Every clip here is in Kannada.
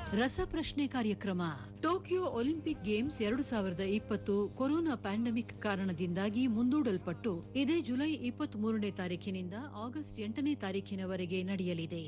ರಸಪ್ರಶ್ನೆ ಕಾರ್ಯಕ್ರಮ ಟೋಕಿಯೋ ಒಲಿಂಪಿಕ್ ಗೇಮ್ಸ್ ಎರಡು ಸಾವಿರದ ಇಪ್ಪತ್ತು ಕೊರೋನಾ ಪ್ಯಾಂಡಮಿಕ್ ಕಾರಣದಿಂದಾಗಿ ಮುಂದೂಡಲ್ಪಟ್ಟು ಇದೇ ಜುಲೈ ಇಪ್ಪತ್ತ್ ಮೂರನೇ ತಾರೀಖಿನಿಂದ ಆಗಸ್ಟ್ ಎಂಟನೇ ತಾರೀಖಿನವರೆಗೆ ನಡೆಯಲಿದೆ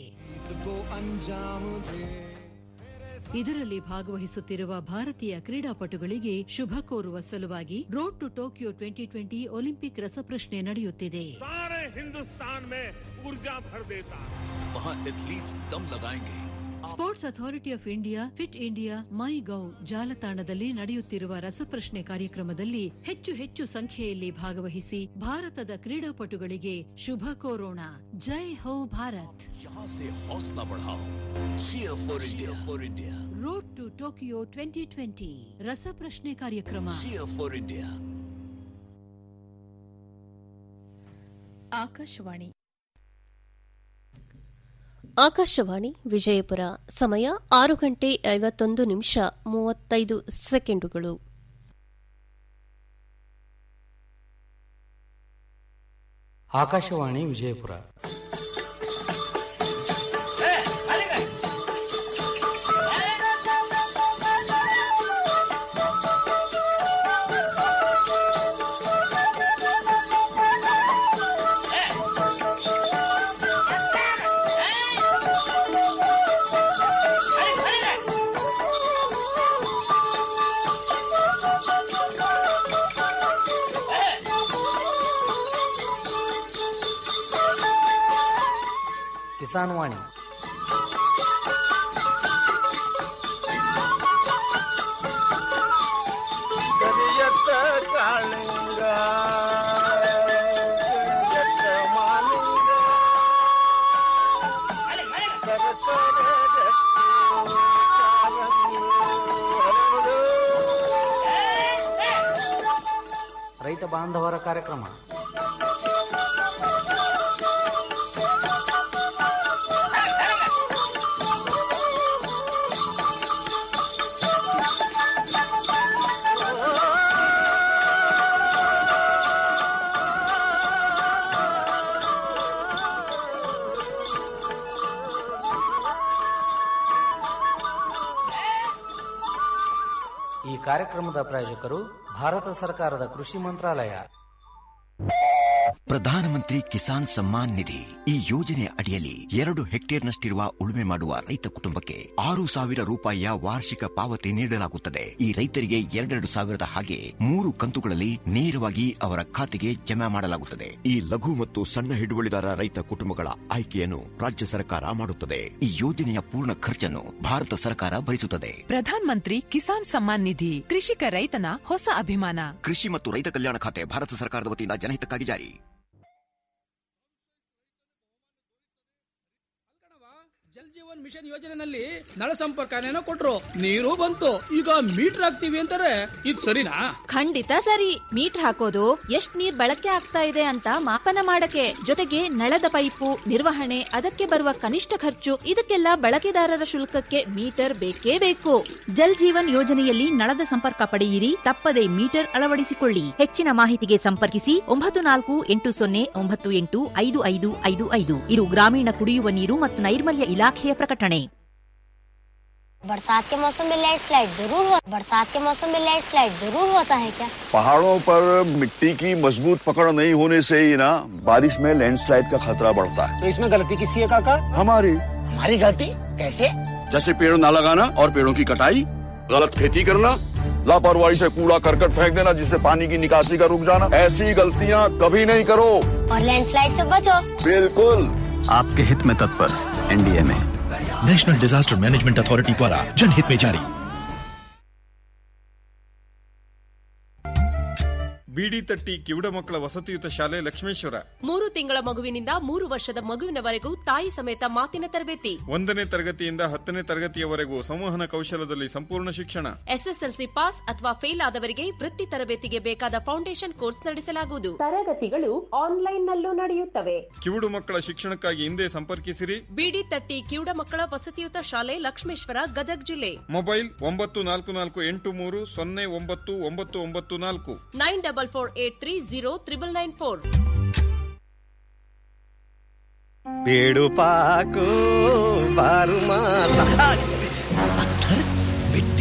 ಇದರಲ್ಲಿ ಭಾಗವಹಿಸುತ್ತಿರುವ ಭಾರತೀಯ ಕ್ರೀಡಾಪಟುಗಳಿಗೆ ಶುಭ ಕೋರುವ ಸಲುವಾಗಿ road to Tokyo twenty twenty Olympic ರಸಪ್ರಶ್ನೆ ನಡೆಯುತ್ತಿದೆ सारे हिंदुस्तान में ऊर्जा भर देता है वहाँ एथलीट्स दम लगाएंगे Sports Authority of India Fit India MyGov ಜಾಲತಾಣದಲ್ಲಿ ನಡೆಯುತ್ತಿರುವ ರಸಪ್ರಶ್ನೆ ಕಾರ್ಯಕ್ರಮದಲ್ಲಿ ಹೆಚ್ಚು ಹೆಚ್ಚು ಸಂಖ್ಯೆಯಲ್ಲಿ ಭಾಗವಹಿಸಿ ಭಾರತದ ಕ್ರೀಡಾಪಟುಗಳಿಗೆ ಶುಭ ಕೋರೋಣ ಜೈ ಹೋ ಭಾರತ್ यहाँ से हौसला बढ़ाओ cheer for India for India road to Tokyo twenty twenty ರಸಪ್ರಶ್ನೆ ಕಾರ್ಯಕ್ರಮ cheer for India Akashvani Akashvani Vijayapura ಸಮಯ ಆರು ಗಂಟೆ ಐವತ್ತೊಂದು ನಿಮಿಷ ಮೂವತ್ತೈದು ಸೆಕೆಂಡುಗಳು ಆಕಾಶವಾಣಿ ವಿಜಯಪುರ ಕಿಸಾನ್ ವಾಣಿ ಕರಿಯತ್ತ ಕಾಳಿಂಗ ಕರಿಯತ್ತ ಮಾಲಿಂಗ ಸರಸರ ಗಟ್ಟಿ ಕಾಲಂಗಿ ಹರಡು. ರೈತ ಬಾಂಧವರ ಕಾರ್ಯಕ್ರಮ ಈ ಕಾರ್ಯಕ್ರಮದ ಪ್ರಾಯೋಜಕರು ಭಾರತ ಸರ್ಕಾರದ ಕೃಷಿ ಮಂತ್ರಾಲಯ ಪ್ರಧಾನಮಂತ್ರಿ ಕಿಸಾನ್ ಸಮ್ಮಾನ್ ನಿಧಿ ಈ ಯೋಜನೆ ಅಡಿಯಲ್ಲಿ ಎರಡು ಹೆಕ್ಟೇರ್ನಷ್ಟಿರುವ ಉಳುಮೆ ಮಾಡುವ ರೈತ ಕುಟುಂಬಕ್ಕೆ ಆರು ಸಾವಿರ ರೂಪಾಯಿಯ ವಾರ್ಷಿಕ ಪಾವತಿ ನೀಡಲಾಗುತ್ತದೆ ಈ ರೈತರಿಗೆ ಎರಡೆರಡು ಸಾವಿರದ ಹಾಗೆ ಮೂರು ಕಂತುಗಳಲ್ಲಿ ನೇರವಾಗಿ ಅವರ ಖಾತೆಗೆ ಜಮಾ ಮಾಡಲಾಗುತ್ತದೆ ಈ ಲಘು ಮತ್ತು ಸಣ್ಣ ಹಿಡುವಳಿದಾರ ರೈತ ಕುಟುಂಬಗಳ ಆಯ್ಕೆಯನ್ನು ರಾಜ್ಯ ಸರ್ಕಾರ ಮಾಡುತ್ತದೆ ಈ ಯೋಜನೆಯ ಪೂರ್ಣ ಖರ್ಚನ್ನು ಭಾರತ ಸರ್ಕಾರ ಭರಿಸುತ್ತದೆ ಪ್ರಧಾನ್ ಮಂತ್ರಿ ಕಿಸಾನ್ ಸಮ್ಮಾನ್ ನಿಧಿ ಕೃಷಿಕ ರೈತನ ಹೊಸ ಅಭಿಮಾನ ಕೃಷಿ ಮತ್ತು ರೈತ ಕಲ್ಯಾಣ ಖಾತೆ ಭಾರತ ಸರ್ಕಾರದ ವತಿಯಿಂದ ಜನಹಿತಕ್ಕಾಗಿ ಜಾರಿ ಜಲ್ ಜೀವನ್ ಮಿಷನ್ ಯೋಜನೆನಲ್ಲಿ ನಳ ಸಂಪರ್ಕನೇನೋ ಕೊಟ್ರು ನೀರು ಬಂತು ಈಗ ಮೀಟರ್ ಹಾಕ್ತಿವಿ ಅಂತಾರೆ ಇದ್ ಸರಿನಾ ಖಂಡಿತ ಸರಿ ಮೀಟರ್ ಹಾಕೋದು ಎಷ್ಟ್ ನೀರ್ ಬಳಕೆ ಆಗ್ತಾ ಇದೆ ಅಂತ ಮಾಪನ ಮಾಡಕ್ಕೆ ಜೊತೆಗೆ ನಳದ ಪೈಪು ನಿರ್ವಹಣೆ ಅದಕ್ಕೆ ಬರುವ ಕನಿಷ್ಠ ಖರ್ಚು ಇದಕ್ಕೆಲ್ಲ ಬಳಕೆದಾರರ ಶುಲ್ಕಕ್ಕೆ ಮೀಟರ್ ಬೇಕೇ ಬೇಕು ಜಲ್ ಜೀವನ್ ಯೋಜನೆಯಲ್ಲಿ ನಳದ ಸಂಪರ್ಕ ಪಡೆಯಿರಿ ತಪ್ಪದೆ ಮೀಟರ್ ಅಳವಡಿಸಿಕೊಳ್ಳಿ ಹೆಚ್ಚಿನ ಮಾಹಿತಿಗೆ ಸಂಪರ್ಕಿಸಿ ಒಂಬತ್ತು ನಾಲ್ಕು ಎಂಟು ಸೊನ್ನೆ ಒಂಬತ್ತು ಎಂಟು ಐದು ಐದು ಐದು ಐದು ಇದು ಗ್ರಾಮೀಣ ಕುಡಿಯುವ ನೀರು ಮತ್ತು ನೈರ್ಮಲ್ಯ ಇಲಾಖೆಯ ಪ್ರಕಟಣೆ बरसात के मौसम में लाइट फ्लाइट जरूर हो बरसात के मौसम में लाइट फ्लाइट जरूर होता है क्या पहाड़ों पर मिट्टी की मजबूत पकड़ नहीं होने से ही ना बारिश में लैंडस्लाइड का खतरा बढ़ता है तो इसमें गलती किसकी है काका हमारी हमारी गलती कैसे जैसे पेड़ ना लगाना और पेड़ों की कटाई गलत खेती करना लापरवाही से कूड़ा करकट फेंक देना जिससे पानी की निकासी का रुक जाना ऐसी गलतियाँ कभी नहीं करो और लैंडस्लाइड से बचो बिल्कुल आपके हित में तत्पर एनडीए में नेशनल डिजास्टर मैनेजमेंट अथॉरिटी द्वारा जनहित में जारी ಬಿಡಿ ತಟ್ಟಿ ಕಿವುಡ ಮಕ್ಕಳ ವಸತಿಯುತ ಶಾಲೆ ಲಕ್ಷ್ಮೇಶ್ವರ ಮೂರು ತಿಂಗಳ ಮಗುವಿನಿಂದ ಮೂರು ವರ್ಷದ ಮಗುವಿನವರೆಗೂ ತಾಯಿ ಸಮೇತ ಮಾತಿನ ತರಬೇತಿ ಒಂದನೇ ತರಗತಿಯಿಂದ ಹತ್ತನೇ ತರಗತಿಯವರೆಗೂ ಸಂವಹನ ಕೌಶಲದಲ್ಲಿ ಸಂಪೂರ್ಣ ಶಿಕ್ಷಣ ಎಸ್ಎಸ್ಎಲ್ಸಿ ಪಾಸ್ ಅಥವಾ ಫೇಲ್ ಆದವರಿಗೆ ವೃತ್ತಿ ತರಬೇತಿಗೆ ಬೇಕಾದ ಫೌಂಡೇಶನ್ ಕೋರ್ಸ್ ನಡೆಸಲಾಗುವುದು ತರಗತಿಗಳು ಆನ್ಲೈನ್ ನಲ್ಲೂ ನಡೆಯುತ್ತವೆ ಕಿವುಡು ಮಕ್ಕಳ ಶಿಕ್ಷಣಕ್ಕಾಗಿ ಹಿಂದೆ ಸಂಪರ್ಕಿಸಿರಿ ಬಿಡಿ ತಟ್ಟಿ ಕಿವುಡ ಮಕ್ಕಳ ವಸತಿಯುತ ಶಾಲೆ ಲಕ್ಷ್ಮೇಶ್ವರ ಗದಗ್ ಜಿಲ್ಲೆ ಮೊಬೈಲ್ ಒಂಬತ್ತು ನಾಲ್ಕು ನಾಲ್ಕು ಎಂಟು ಮೂರು ಸೊನ್ನೆ ಒಂಬತ್ತು ಒಂಬತ್ತು ಒಂಬತ್ತು ನಾಲ್ಕು nine double four eight three zero triple nine four पेड़ पाको बारु मास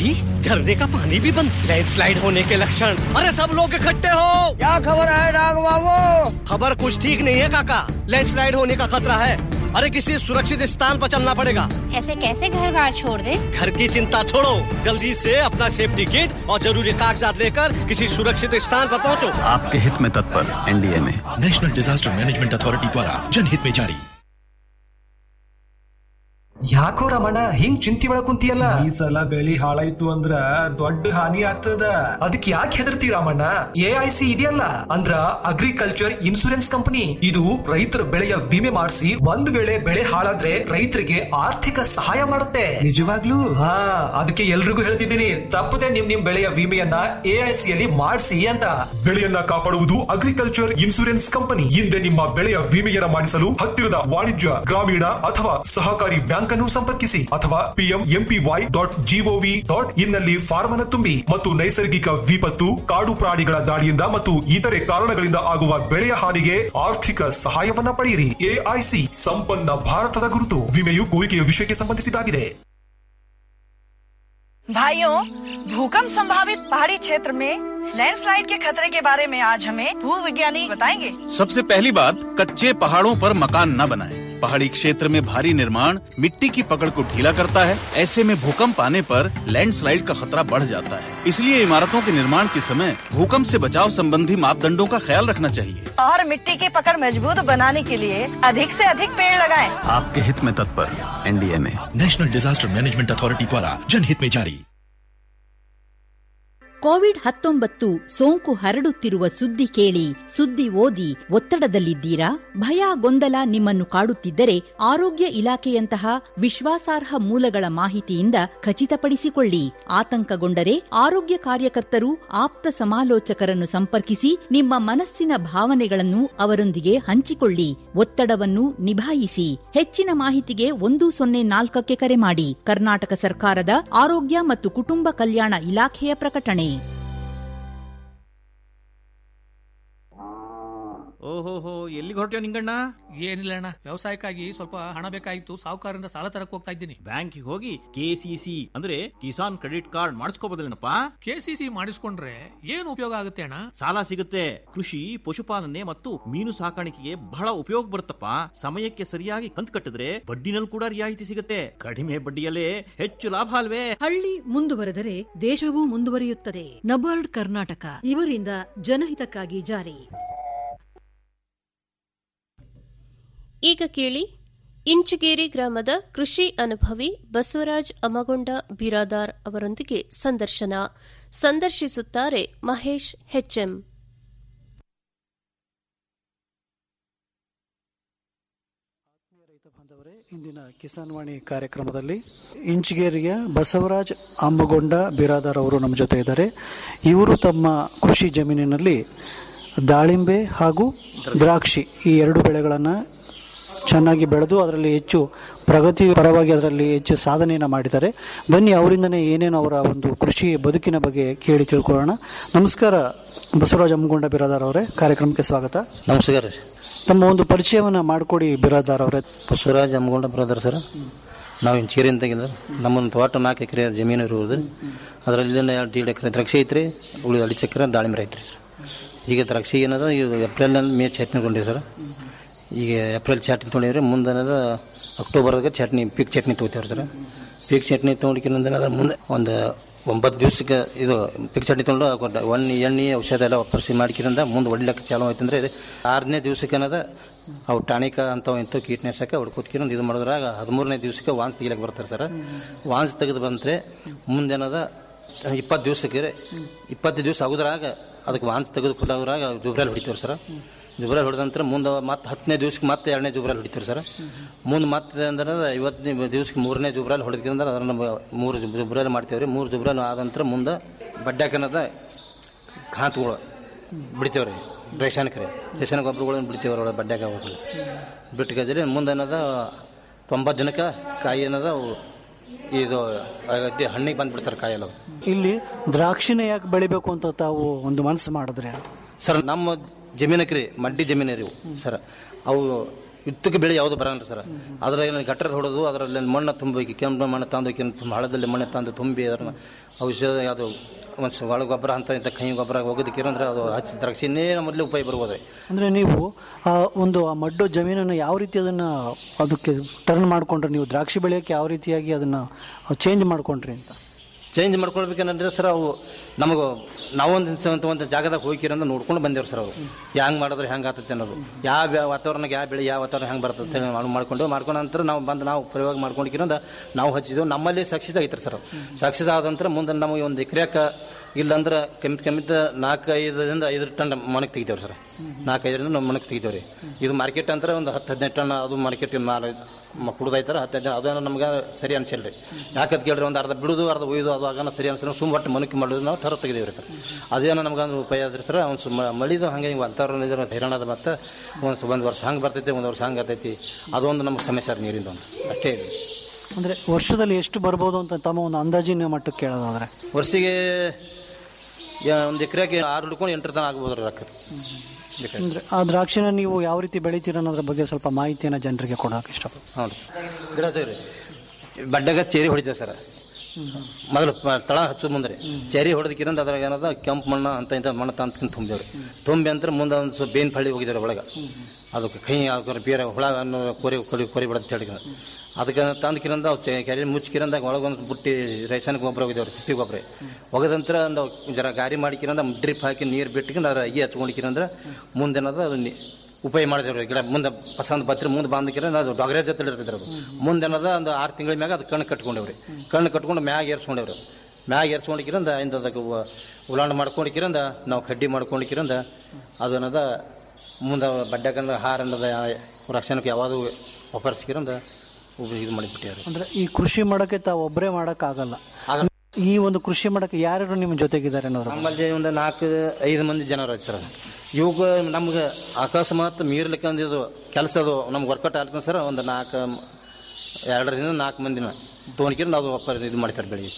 आंधी झरने का पानी भी बंद लैंडस्लाइड होने के लक्षण अरे सब लोग इकट्ठे हो क्या खबर है डाग बाबू खबर कुछ ठीक नहीं है काका लैंडस्लाइड होने का खतरा है अरे किसी सुरक्षित स्थान पर चलना पड़ेगा ऐसे कैसे घर बार छोड़ दे घर की चिंता छोड़ो जल्दी से अपना सेफ्टी किट और जरूरी कागजात लेकर किसी सुरक्षित स्थान पर पहुंचो आपके हित में तत्पर एनडीए में नेशनल डिजास्टर मैनेजमेंट अथॉरिटी द्वारा जनहित में जारी ಯಾಕೋ ರಮಣ ಹಿಂಗ್ ಚಿಂತಿ ಒಳಗ್ ಕುಂತಿಯಲ್ಲ ಈ ಸಲ ಬೆಳಿ ಹಾಳಾಯ್ತು ಅಂದ್ರ ದೊಡ್ಡ ಹಾನಿ ಆಗ್ತದ ಅದಕ್ಕೆ ಯಾಕೆ ಹೆದರ್ತಿ ರಾಮಣ್ಣ ಎ ಐ ಸಿ ಇದೆಯಲ್ಲ ಅಂದ್ರ ಅಗ್ರಿಕಲ್ಚರ್ ಇನ್ಸೂರೆನ್ಸ್ ಕಂಪನಿ ಇದು ರೈತರ ಬೆಳೆಯ ವಿಮೆ ಮಾಡಿಸಿ ಒಂದ್ ವೇಳೆ ಬೆಳೆ ಹಾಳಾದ್ರೆ ರೈತರಿಗೆ ಆರ್ಥಿಕ ಸಹಾಯ ಮಾಡುತ್ತೆ ನಿಜವಾಗ್ಲೂ ಹಾ ಅದಕ್ಕೆ ಎಲ್ರಿಗೂ ಹೇಳ್ತಿದ್ದೀನಿ ತಪ್ಪದೆ ನಿಮ್ ನಿಮ್ ಬೆಳೆಯ ವಿಮೆಯನ್ನ ಎ ಐ ಸಿ ಅಲ್ಲಿ ಮಾಡಿಸಿ ಅಂತ ಬೆಳೆಯನ್ನ ಕಾಪಾಡುವುದು ಅಗ್ರಿಕಲ್ಚರ್ ಇನ್ಸೂರೆನ್ಸ್ ಕಂಪನಿ ಹಿಂದೆ ನಿಮ್ಮ ಬೆಳೆಯ ವಿಮೆಯನ್ನ ಮಾಡಿಸಲು ಹತ್ತಿರದ ವಾಣಿಜ್ಯ ಗ್ರಾಮೀಣ ಅಥವಾ ಸಹಕಾರಿ ಬ್ಯಾಂಕ್ ಅನ್ನು ಸಂಪರ್ಕಿಸಿ ಅಥವಾ PM MPY dot gov dot in ನಲ್ಲಿ ಫಾರ್ಮ್ ಅನ್ನು ತುಂಬಿ ಮತ್ತು ನೈಸರ್ಗಿಕ ವಿಪತ್ತು ಕಾಡು ಪ್ರಾಣಿಗಳ ದಾಳಿಯಿಂದ ಮತ್ತು ಇತರೆ ಕಾರಣಗಳಿಂದ ಆಗುವ ಬೆಳೆಯ ಹಾನಿಗೆ ಆರ್ಥಿಕ ಸಹಾಯವನ್ನ ಪಡೆಯಿರಿ ಎಐಸಿ ಸಂಪನ್ನ ಭಾರತದ ಗುರುತು ವಿಮೆಯು ಕೋರಿಕೆಯ ವಿಷಯಕ್ಕೆ ಸಂಬಂಧಿಸಿದಾಗಿದೆ भाइयों भूकंप संभावित पहाड़ी क्षेत्र में लैंडस्लाइड के खतरे के बारे में आज हमें भू विज्ञानी बताएंगे सबसे पहली बात कच्चे पहाड़ों पर मकान न बनाएं। पहाड़ी क्षेत्र में भारी निर्माण मिट्टी की पकड़ को ढीला करता है ऐसे में भूकंप आने पर लैंडस्लाइड का खतरा बढ़ जाता है इसलिए इमारतों के निर्माण के समय भूकंप से बचाव संबंधी मापदंडों का ख्याल रखना चाहिए और मिट्टी की पकड़ मजबूत बनाने के लिए अधिक से अधिक पेड़ लगाएं। आपके हित में तत्पर एनडीए में नेशनल डिजास्टर मैनेजमेंट अथॉरिटी द्वारा जनहित में जारी ಕೋವಿಡ್ ಹತ್ತೊಂಬತ್ತು ಸೋಂಕು ಹರಡುತ್ತಿರುವ ಸುದ್ದಿ ಕೇಳಿ ಸುದ್ದಿ ಓದಿ ಒತ್ತಡದಲ್ಲಿದ್ದೀರಾ ಭಯ ಗೊಂದಲ ನಿಮ್ಮನ್ನು ಕಾಡುತ್ತಿದ್ದರೆ ಆರೋಗ್ಯ ಇಲಾಖೆಯಂತಹ ವಿಶ್ವಾಸಾರ್ಹ ಮೂಲಗಳ ಮಾಹಿತಿಯಿಂದ ಖಚಿತಪಡಿಸಿಕೊಳ್ಳಿ ಆತಂಕಗೊಂಡರೆ ಆರೋಗ್ಯ ಕಾರ್ಯಕರ್ತರು ಆಪ್ತ ಸಮಾಲೋಚಕರನ್ನು ಸಂಪರ್ಕಿಸಿ ನಿಮ್ಮ ಮನಸ್ಸಿನ ಭಾವನೆಗಳನ್ನು ಅವರೊಂದಿಗೆ ಹಂಚಿಕೊಳ್ಳಿ ಒತ್ತಡವನ್ನು ನಿಭಾಯಿಸಿ ಹೆಚ್ಚಿನ ಮಾಹಿತಿಗೆ ಒಂದು ಸೊನ್ನೆ ನಾಲ್ಕಕ್ಕೆ ಕರೆ ಮಾಡಿ ಕರ್ನಾಟಕ ಸರ್ಕಾರದ ಆರೋಗ್ಯ ಮತ್ತು ಕುಟುಂಬ ಕಲ್ಯಾಣ ಇಲಾಖೆಯ ಪ್ರಕಟಣೆ ಓಹೋಹೋ ಎಲ್ಲಿಗೆ ಹೊರಟ್ಯೋ ನಿಂಗಣ್ಣ ಏನಿಲ್ಲ ಅಣ್ಣ ವ್ಯವಸಾಯಕ್ಕಾಗಿ ಸ್ವಲ್ಪ ಹಣ ಬೇಕಾಗಿತ್ತು ಸಾಹುಕಾರರಿಂದ ಸಾಲ ತರಕ್ ಹೋಗ್ತಾ ಇದ್ದೀನಿ ಬ್ಯಾಂಕಿಗೆ ಹೋಗಿ ಕೆಸಿಸಿ ಅಂದ್ರೆ ಕಿಸಾನ್ ಕ್ರೆಡಿಟ್ ಕಾರ್ಡ್ ಮಾಡಿಸ್ಕೋಬೋದಲ್ಲೇನಪ್ಪ ಕೆಸಿಸಿ ಮಾಡಿಸ್ಕೊಂಡ್ರೆ ಏನು ಉಪಯೋಗ ಆಗುತ್ತೆ ಅಣ್ಣ ಸಾಲ ಸಿಗುತ್ತೆ ಕೃಷಿ ಪಶುಪಾಲನೆ ಮತ್ತು ಮೀನು ಸಾಕಾಣಿಕೆಗೆ ಬಹಳ ಉಪಯೋಗ ಬರುತ್ತಪ್ಪ ಸಮಯಕ್ಕೆ ಸರಿಯಾಗಿ ಕಂತು ಕಟ್ಟಿದ್ರೆ ಬಡ್ಡಿನಲ್ಲಿ ಕೂಡ ರಿಯಾಯಿತಿ ಸಿಗುತ್ತೆ ಕಡಿಮೆ ಬಡ್ಡಿಯಲ್ಲೇ ಹೆಚ್ಚು ಲಾಭ ಅಲ್ವೇ ಹಳ್ಳಿ ಮುಂದುವರೆದರೆ ದೇಶವೂ ಮುಂದುವರಿಯುತ್ತದೆ ನಬಾರ್ಡ್ ಕರ್ನಾಟಕ ಇವರಿಂದ ಜನಹಿತಕ್ಕಾಗಿ ಜಾರಿ ಈಗ ಕೇಳಿ ಇಂಚಗೇರಿ ಗ್ರಾಮದ ಕೃಷಿ ಅನುಭವಿ ಬಸವರಾಜ್ ಅಮಗೊಂಡ ಬಿರಾದಾರ್ ಅವರೊಂದಿಗೆ ಸಂದರ್ಶನ ಸಂದರ್ಶಿಸುತ್ತಾರೆ ಮಹೇಶ್ ಹೆಚ್ಎಂ ಇಂದಿನ ಕಿಸಾನ್ ವಾಣಿ ಕಾರ್ಯಕ್ರಮದಲ್ಲಿ ಇಂಚಿಗೇರಿಯ ಬಸವರಾಜ್ ಅಮ್ಮಗೊಂಡ ಬಿರಾದಾರ್ ಅವರು ನಮ್ಮ ಜೊತೆ ಇದ್ದಾರೆ ಇವರು ತಮ್ಮ ಕೃಷಿ ಜಮೀನಿನಲ್ಲಿ ದಾಳಿಂಬೆ ಹಾಗೂ ದ್ರಾಕ್ಷಿ ಈ ಎರಡು ಬೆಳೆಗಳನ್ನು ಚೆನ್ನಾಗಿ ಬೆಳೆದು ಅದರಲ್ಲಿ ಹೆಚ್ಚು ಪ್ರಗತಿ ಪರವಾಗಿ ಅದರಲ್ಲಿ ಹೆಚ್ಚು ಸಾಧನೆಯನ್ನು ಮಾಡಿದ್ದಾರೆ ಬನ್ನಿ ಅವರಿಂದನೇ ಏನೇನು ಅವರ ಒಂದು ಕೃಷಿ ಬದುಕಿನ ಬಗ್ಗೆ ಕೇಳಿ ತಿಳ್ಕೊಳ್ಳೋಣ ನಮಸ್ಕಾರ ಬಸವರಾಜ್ ಅಮ್ಮಗೊಂಡ ಬಿರಾದಾರ್ ಅವರೇ ಕಾರ್ಯಕ್ರಮಕ್ಕೆ ಸ್ವಾಗತ ನಮಸ್ಕಾರ ರೀ ತಮ್ಮ ಒಂದು ಪರಿಚಯವನ್ನು ಮಾಡಿಕೊಡಿ ಬಿರಾದಾರ್ ಅವರೇ ಬಸವರಾಜ್ ಅಮ್ಮಗೊಂಡ ಬ್ರದರ್ ಸರ್ ನಾವು ಇಂಚೇರಿ ಅಂತಾಗಿಲ್ಲ ನಮ್ಮೊಂದು ತೋಟ ನಾಲ್ಕು ಎಕರೆ ಜಮೀನು ಇರುವುದು ಅದರಲ್ಲಿ ಎರಡು ದೀಡ್ ಎಕರೆ ದ್ರಾಕ್ಷಿ ಐತ್ರಿ ಉಳಿದ ಅಡಿ ಎಕರೆ ದಾಳಿಂಬೆ ಐತ್ರಿ ಸರ್ ಈಗ ದ್ರಾಕ್ಷಿ ಏನದ ಇದು ಏಪ್ರಿಲ್ನಲ್ಲಿ ಮೇ ಚಟ್ನಿ ಕೊಂಡಿವಿ ಸರ್ ಈಗ ಏಪ್ರಿಲ್ ಚಟ್ನಿ ತೊಗೊಂಡಿವ್ರಿ ಮುಂದೆ ಏನದ ಅಕ್ಟೋಬರ್ದಾಗ ಚಟ್ನಿ ಪೀಕ್ ಚಟ್ನಿ ತೊಗೋತೀವ್ರಿ ಸರ್ ಪೀಕ್ ಚಟ್ನಿ ತೊಗೊಂಡಿಕ್ಕಿಂದ ಅದ್ರ ಮುಂದೆ ಒಂದು ಒಂಬತ್ತು ದಿವ್ಸಕ್ಕೆ ಇದು ಪಿಕ್ ಚಟ್ನಿ ತೊಗೊಂಡು ಒನ್ ಎಣ್ಣೆ ಔಷಧ ಎಲ್ಲ ಪರಿಸಿ ಮಾಡಿಕಿರಿಂದ ಮುಂದೆ ಹೊಡಿಲಿಕ್ಕೆ ಚಾಲು ಆಯ್ತಂದ್ರೆ ಇದು ಆರನೇ ದಿವ್ಸಕ್ಕೆ ಏನದ ಅವು ಟಾಣಿಕ ಅಂಥವು ಇಂಥವು ಕೀಟನಾಶಕ ಹೊಡ್ಕೊತ್ಕಿರಂದು ಇದು ಮಾಡಿದ್ರಾಗ ಹದಿಮೂರನೇ ದಿವ್ಸಕ್ಕೆ ವಾನ್ಸ್ ತೆಗಿಲಕ್ಕೆ ಬರ್ತಾರೆ ಸರ್ ವಾನ್ಸ್ ತೆಗೆದು ಬಂದರೆ ಮುಂದೇನದ ಇಪ್ಪತ್ತು ದಿವ್ಸಕ್ಕೆ ಇಪ್ಪತ್ತು ದಿವಸ ಆಗೋದ್ರಾಗ ಅದಕ್ಕೆ ವಾನ್ಸ್ ತೆಗೆದು ಕೊಡೋದ್ರಾಗ ಜುಬ್ರಲ್ಲಿ ಹೊಡಿತೀವಿ ಸರ್ ಜುಬ್ರಲ್ಲಿ ಹೊಡೆದ ನಂತರ ಮುಂದೆ ಮತ್ತೆ ಹತ್ತನೇ ದಿವ್ಸಕ್ಕೆ ಮತ್ತೆ ಎರಡನೇ ಜುಬ್ರಲ್ಲಿ ಹೊಡಿತೀವಿ ಸರ್ ಮುಂದೆ ಮತ್ತೆ ಅಂದ್ರೆ ಐವತ್ತನೇ ದಿವ್ಸಕ್ಕೆ ಮೂರನೇ ಜುಬ್ರಲ್ಲಿ ಹೊಡೆದ್ಕಿಂದ್ರೆ ಅದನ್ನು ನಮ್ಮ ಮೂರು ಜುಬ್ರಲ್ಲಿ ಮಾಡ್ತೀವಿ ರೀ ಮೂರು ಜುಬ್ರಲ್ಲಿ ಆದ ನಂತರ ಮುಂದೆ ಬಡ್ಡ್ಯಾಕನದ ಖಾತ್ಗಳು ಬಿಡ್ತೇವೆ ರೀ ರಾಸಾಯನಿಕ ರೀ ರಾಸಾಯನಿಕ ಗೊಬ್ಬರಗಳನ್ನು ಬಿಡ್ತೇವೆ ಒಳಗೆ ಬಡ್ಡ್ಯಾಕ ಹೋಗಲ್ಲ ಬಿಟ್ಟು ಗಜರಿ ಮುಂದೆ ಏನದ ತೊಂಬತ್ತು ಜನಕ್ಕೆ ಕಾಯಿ ಏನದ ಅವು ಇದು ಅಗದಿ ಹಣ್ಣಿಗೆ ಬಂದ್ಬಿಡ್ತಾರೆ ಕಾಯೆಲ್ಲ ಇಲ್ಲಿ ದ್ರಾಕ್ಷಿನ ಯಾಕೆ ಬೆಳಿಬೇಕು ಅಂತ ತಾವು ಒಂದು ಮನಸ್ಸು ಮಾಡಿದ್ರೆ ಸರ್ ನಮ್ಮ ಜಮೀನಕ್ಕೆ ರೀ ಮಡ್ಡಿ ಜಮೀನು ರೀ ಇವು ಸರ್ ಅವು ಇತ್ತಕ್ಕೆ ಬೆಳೆ ಯಾವುದು ಬರಲ್ಲ ಸರ್ ಅದ್ರಾಗ ಗಟ್ಟರ ಹೊಡೆದು ಅದರಲ್ಲಿ ಮಣ್ಣು ತುಂಬಿ ಕೆಂಪು ಮಣ್ಣು ತಂದು ಕೆಂಪು ಹಳದಲ್ಲಿ ಮಣ್ಣು ತಂದು ತುಂಬಿ ಅದನ್ನು ಔಷಧ ಅದು ಒಂದು ಒಳ ಗೊಬ್ಬರ ಅಂತ ಇಂಥ ಕೈ ಗೊಬ್ಬರ ಹೋಗೋದಕ್ಕೆ ಅಂದ್ರೆ ಅದು ಹಚ್ಚಿ ದ್ರಾಕ್ಷಿನೇ ಮೊದಲೇ ಉಪಯೋಗ ಬರ್ಬೋದು ಅಂದರೆ ನೀವು ಆ ಒಂದು ಆ ಮಡ್ಡು ಜಮೀನನ್ನು ಯಾವ ರೀತಿ ಅದನ್ನು ಅದಕ್ಕೆ ಟರ್ನ್ ಮಾಡಿಕೊಂಡ್ರೆ ನೀವು ದ್ರಾಕ್ಷಿ ಬೆಳೆಯೋಕ್ಕೆ ಯಾವ ರೀತಿಯಾಗಿ ಅದನ್ನು ಚೇಂಜ್ ಮಾಡ್ಕೊಂಡ್ರಿ ಅಂತ ಚೇಂಜ್ ಮಾಡ್ಕೊಳ್ಬೇಕಂದ್ರೆ ಸರ್ ಅವು ನಮಗೆ ನಾವೊಂದು ಒಂದು ಒಂದು ಜಾಗದಾಗ ಹೋಗಿರಂದ್ರೆ ನೋಡ್ಕೊಂಡು ಬಂದೇವ್ರಿ ಸರ್ ಅವು ಹೆಂಗೆ ಮಾಡಿದ್ರೆ ಹೆಂಗೆ ಆಗ್ತೈತೆ ಅನ್ನೋದು ಯಾವ ಯಾವ ವಾತಾವರಣಕ್ಕೆ ಯಾವ ಬೆಳೆ ಯಾವ ವಾತಾವರಣ ಹೆಂಗೆ ಬರ್ತದೆ ಅಂತ ನಾವು ಮಾಡ್ಕೊಂಡು ಮಾಡ್ಕೊಂಡ ನಂತರ ನಾವು ಬಂದು ನಾವು ಪ್ರಯೋಗ ಮಾಡ್ಕೊಂಡಿರೋದ ನಾವು ಹಚ್ಚಿದ್ವು ನಮ್ಮಲ್ಲಿ ಸಕ್ಸಸ್ ಐತ್ರಿ ಸರ್ ಸಕ್ಸಸ್ ಆದ ನಂತರ ಮುಂದೆ ನಮಗೆ ಒಂದು ಎಕರೆಕ ಇಲ್ಲಾಂದ್ರೆ ಕೆಮ್ಮಿ ಕೆಮ್ಮಿತ ನಾಲ್ಕು ಐದರಿಂದ ಐದು ಟನ್ ಮನಕ್ಕೆ ತೆಗಿತೇವ್ರಿ ಸರ್ ನಾಲ್ಕು ಐದರಿಂದ ನಾವು ಮನಕ್ಕೆ ತೆಗಿತೇವ್ರಿ ಇದು ಮಾರ್ಕೆಟ್ ಅಂದ್ರೆ ಒಂದು ಹತ್ತು ಹದಿನೈದು ಟನ್ ಅದು ಮಾರ್ಕೆಟ್ ಮಾಲ್ ಕುಡ್ದೈತಾರೆ ಹತ್ತು ಹದಿನೈದು ಅದನ್ನು ನಮ್ಗೆ ಸರಿ ಅನ್ಸಿಲ್ಲ ರೀ ಯಾಕಂತ ಕೇಳಿದ್ರೆ ಒಂದು ಅರ್ಧ ಬಿಡುದು ಅರ್ಧ ಒಯ್ದು ಅದು ಆಗನ ಸರಿ ಅನ್ಸಿಲ್ಲ ಸುಮ್ಮ ಒಟ್ಟು ಮನಕ್ಕೆ ಮಾಡೋದು ನಾವು ಥರ ತೆಗಿದೇವ್ರಿ ಸರ್ ಅದೇನೋ ನಮ್ಗೆ ಒಂದು ಉಪಾಯ ಆದ್ರಿ ಸರ್ ಒಂದು ಸುಮ್ಮ ಮಳಿದು ಹಂಗೆ ಹಿಂಗೆ ವಾತಾವರಣ ಇದ್ರೆ ಹೈರಾಣ ಅದ ಮತ್ತು ಒಂದು ಒಂದು ವರ್ಷ ಹಂಗೆ ಬರ್ತೈತಿ ಒಂದು ವರ್ಷ ಹಂಗೆ ಆಗ್ತೈತಿ ಅದೊಂದು ನಮ್ಗೆ ಸಮಸ್ಯೆ ರೀ ನೀರಿಂದ ಒಂದು ಅಷ್ಟೇ ಇದೆ ಅಂದರೆ ವರ್ಷದಲ್ಲಿ ಎಷ್ಟು ಬರ್ಬೋದು ಅಂತ ತಮ್ಮ ಒಂದು ಅಂದಾಜಿನ ಮಟ್ಟಕ್ಕೆ ಕೇಳೋದಾದ್ರೆ ವರ್ಷಿಗೆ ಯಾ- ಒಂದು ಎಕರೆಗೆ ಆರು ಹಿಡ್ಕೊಂಡು ಎಂಟರ ತನಕ ಆಗ್ಬೋದು ರೀ ರೊಕ್ಕ ಅಂದರೆ ಆ ದ್ರಾಕ್ಷಿನ ನೀವು ಯಾವ ರೀತಿ ಬೆಳಿತೀರ ಅನ್ನೋದ್ರ ಬಗ್ಗೆ ಸ್ವಲ್ಪ ಮಾಹಿತಿಯನ್ನು ಜನರಿಗೆ ಕೊಡೋಕೆ ಇಷ್ಟಪಡ್ತೀನಿ ಹೌದು ಗಿಡ ರೀ ಬಡ್ಡಾಗ ಚೇರಿ ಹೊಡಿತೇವೆ ಸರ್ ಮೊದಲು ಪ- ತಳ ಹಚ್ಚೋದು ಮುಂದೆ ಚೇರಿ ಹೊಡೆದಕ್ಕಿರಂದ ಅದ್ರಾಗ ಏನದ ಕೆಂಪು ಮಣ್ಣು ಅಂತ ಇಂಥ ಮಣ್ಣು ತಂದ್ಕೊಂಡು ತುಂಬಿದೇವ್ರಿ ತುಂಬಿ ಅಂತ ಮುಂದೆ ಒಂದು ಸ್ವಲ್ಪ ಬೇನ್ ಫಳ್ಳಿ ಹೋಗಿದ್ದಾರೆ ಒಳಗೆ ಅದಕ್ಕೆ ಕೈ ಅದಕ್ಕೆ ಬೇರೆ ಹುಳ ಅನ್ನೋ ಕೊರಿ ಕೊರಿ ಕೊರಿ ಬಿಡತ್ತೆ ಹೇಳಿ ಅದಕ್ಕೆ ತಂದ್ಕಿರಂದ ಅವು ಕೆರೆ ಮುಚ್ಕಿರಂದಾಗ ಒಳಗೆ ಒಂದು ಬುಟ್ಟಿ ರೈಸನ್ ಗೊಬ್ಬರ ಹೋಗಿದ್ದೇವ್ರಿ ಸಿಪ್ಪಿ ಗೊಬ್ಬರ ಒಗದಂತ್ರ ಒಂದು ಜರ ಗಾರಿ ಮಾಡಿಕಿರಂದ ಡ್ರಿಪ್ ಹಾಕಿ ನೀರು ಬಿಟ್ಟಿಕೊಂಡು ಅದ್ರ ಅಗಿ ಹಚ್ಕೊಂಡಿಕಿರಂದ್ರೆ ಮುಂದೇನದ ಅದು ನಿ- ಉಪಯೋಗ ಮಾಡಿದೇವ್ರಿ ಗಿಡ ಮುಂದೆ ಪಸಂದ್ ಬತ್ರಿ ಮುಂದೆ ಬಂದಕಿರ ಅದು ಡಾಗ್ರೇಜ್ ಜೊತೆ ಇರ್ತೈತ್ರಿ ಅದು ಮುಂದೇನದ ಒಂದು ಆರು ತಿಂಗಳ ಮ್ಯಾಗ ಅದು ಕಣ್ಣು ಕಟ್ಕೊಂಡೇವ್ರಿ ಕಣ್ಣು ಕಟ್ಕೊಂಡು ಮ್ಯಾಗ ಏರ್ಸ್ಕೊಂಡೇವ್ರಿ ಮ್ಯಾಗ ಏರ್ಸ್ಕೊಂಡಿಕಿರಂದ ಇಂದ ಅದಕ್ಕೆ ಉ- ಉಲಾಣ ಮಾಡ್ಕೊಂಡಿಕಿರಂದ ನಾವು ಕಡ್ಡಿ ಮಾಡ್ಕೊಂಡಿಕಿರಂದ ಅದು ಏನದ ಮುಂದೆ ಬಡ್ಡಕಂದ ಹಾರ ಅನ್ನದ ರಕ್ಷಣಕ್ಕೆ ಯಾವುದು ಒಪ್ಪರಿಸಿಕಿರಂದ ಇದು ಮಾಡಿಬಿಟ್ಟಿವ್ರಿ ಅಂದರೆ ಈ ಕೃಷಿ ಮಾಡೋಕ್ಕೆ ತಾವು ಒಬ್ಬರೇ ಮಾಡೋಕ್ಕಾಗಲ್ಲ ಈ ಒಂದು ಕೃಷಿ ಮಾಡೋಕ್ಕೆ ಯಾರ್ಯಾರು ನಿಮ್ಮ ಜೊತೆಗಿದ್ದಾರೆ ಅನ್ನೋದ್ರ ಬಗ್ಗೆ. ನಮ್ಮಲ್ಲಿ ಒಂದು ನಾಲ್ಕು ಐದು ಮಂದಿ ಜನರು ಸರ್ ಇವಾಗ ನಮ್ಗೆ ಅಕಸ್ಮಾತ್ ಮೀರ್ಲಿಕ್ಕೆ ಅಂದಿದ್ದು ಕೆಲಸ ಅದು ನಮ್ಗೆ ವರ್ಕೌಟ್ ಆಗ್ತದೆ ಸರ್ ಒಂದು ನಾಲ್ಕು ಎರಡರಿಂದ ನಾಲ್ಕು ಮಂದಿನ ತೊಗೊಂಡ್ಕಿಂದ ಅದು ಒಪ್ಪ ಇದು ಮಾಡ್ತಾರೆ ಬೆಳಿಗ್ಗೆ